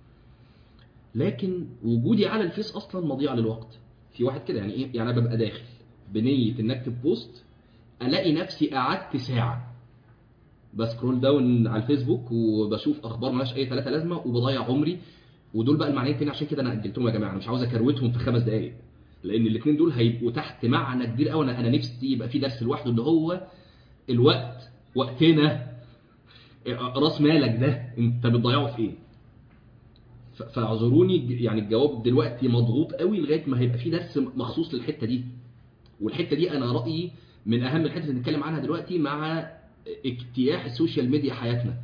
لكن وجودي على الفيس اصلا مضيع للوقت في واحد كده يعني ايه يعني انا ببقى داخل بنيه ان اكتب بوست الاقي نفسي قعدت ساعه بسكرول داون على الفيسبوك وبشوف اخبار مالهاش اي ثلاثه لازمه وبضيع عمري ودول بقى المعنيين التاني عشان كده انا اجلتهم يا جماعه انا مش عاوز اكروتهم في خمس دقائق لان الاثنين دول هيبقوا تحت معنى كبير قوي انا انا نفسي يبقى في درس لوحده اللي هو الوقت وقتنا راس مالك ده انت بتضيعه في ايه ف- فاعذروني يعني الجواب دلوقتي مضغوط قوي لغايه ما هيبقى في درس مخصوص للحته دي والحته دي انا رايي من اهم الحته اللي نتكلم عنها دلوقتي مع اجتياح السوشيال ميديا حياتنا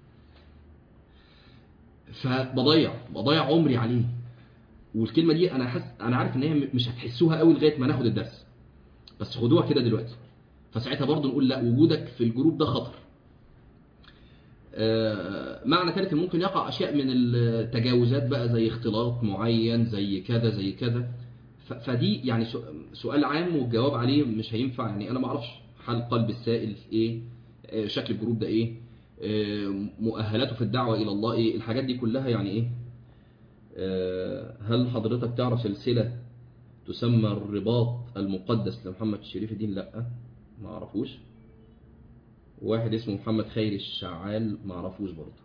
فبضيع بضيع عمري عليه والكلمه دي انا حاسس انا عارف ان هي م- مش هتحسوها قوي لغايه ما ناخد الدرس بس خدوها كده دلوقتي فساعتها برضو نقول لا وجودك في الجروب ده خطر آه، معنى ثالث إن ممكن يقع اشياء من التجاوزات بقى زي اختلاط معين زي كذا زي كذا ف- فدي يعني سو- سؤال عام والجواب عليه مش هينفع يعني انا ما اعرفش حال قلب السائل ايه آه، شكل الجروب ده ايه آه، مؤهلاته في الدعوة إلى الله إيه الحاجات دي كلها يعني إيه آه، هل حضرتك تعرف سلسلة تسمى الرباط المقدس لمحمد شريف الدين لا ما اعرفوش واحد اسمه محمد خير الشعال ما اعرفوش برضه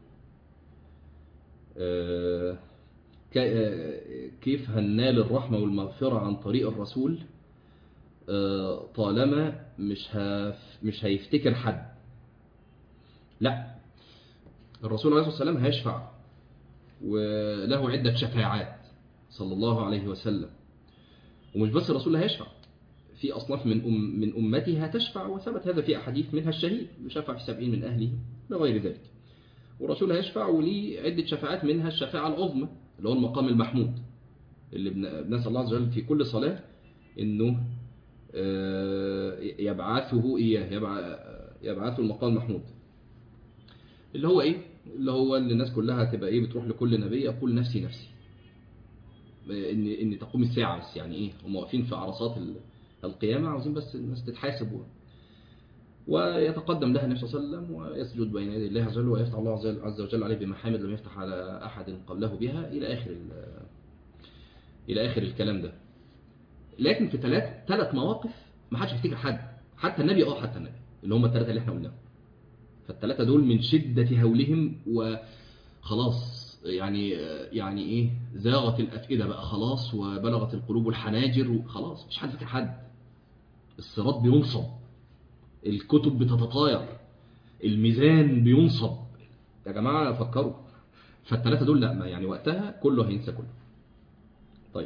آه، كي- آه، كيف هننال الرحمة والمغفرة عن طريق الرسول آه، طالما مش هف مش هيفتكر حد لا الرسول عليه الصلاة والسلام هيشفع وله عدة شفاعات صلى الله عليه وسلم ومش بس الرسول اللي هيشفع في أصناف من أم من أمته هتشفع وثبت هذا في أحاديث منها الشهيد يشفع في سبعين من أهله لغير ذلك والرسول هيشفع وليه عدة شفاعات منها الشفاعة العظمى اللي هو المقام المحمود اللي بن- بنسأل الله عز وجل في كل صلاة إنه آه، يبعثه إياه يبع- يبعثه المقام المحمود اللي هو إيه؟ اللي هو اللي الناس كلها هتبقى إيه بتروح لكل نبي يقول نفسي نفسي ان ان تقوم الساعه بس يعني ايه هم واقفين في عرصات ال- القيامه عاوزين بس الناس تتحاسب و- ويتقدم لها النبي صلى الله عليه وسلم ويسجد بين يدي الله عز وجل ويفتح الله عز- عز وجل عليه بمحامد لم يفتح على احد قبله بها الى اخر ال- الى اخر الكلام ده لكن في ثلاث ثلاث مواقف ما حدش يفتكر حد حتى النبي اه حتى النبي اللي هم الثلاثه اللي احنا قلناهم فالثلاثه دول من شده هولهم وخلاص يعني يعني ايه زاغت الافئده بقى خلاص وبلغت القلوب الحناجر وخلاص مش حد فاكر حد الصراط بينصب الكتب بتتطاير الميزان بينصب يا جماعه فكروا فالثلاثه دول لا ما يعني وقتها كله هينسى كله طيب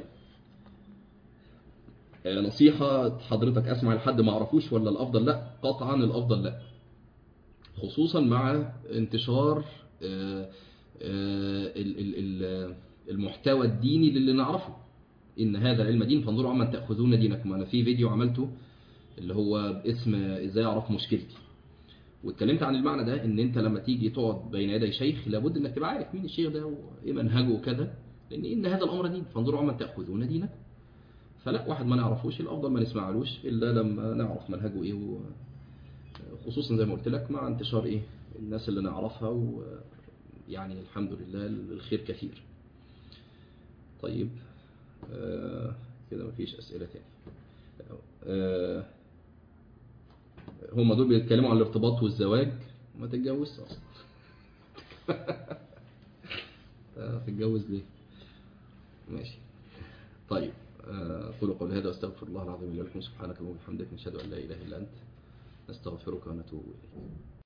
آه، نصيحة حضرتك أسمع لحد ما أعرفوش ولا الأفضل لا قطعا الأفضل لا خصوصا مع انتشار آه، آه، ال- ال- ال- المحتوى الديني للي نعرفه إن هذا العلم دين فانظروا عمن تأخذون دينكم أنا في فيديو عملته اللي هو باسم إزاي أعرف مشكلتي واتكلمت عن المعنى ده ان انت لما تيجي تقعد بين يدي شيخ لابد انك تبقى عارف مين الشيخ ده وايه منهجه وكذا لان ان هذا الامر دين فانظروا عمن تاخذون دينكم فلا واحد ما نعرفوش الافضل ما نسمعلوش الا لما نعرف منهجه ايه و... خصوصا زي ما قلت لك مع انتشار ايه الناس اللي نعرفها ويعني الحمد لله الخير كثير طيب آه كده مفيش اسئله تاني آه هم دول بيتكلموا عن الارتباط والزواج ما تتجوزش اصلا تتجوز ليه ماشي طيب آه، قولوا قولي هذا واستغفر الله العظيم لي ولكم سبحانك اللهم وبحمدك نشهد ان لا اله الا انت نستغفرك ونتوب اليك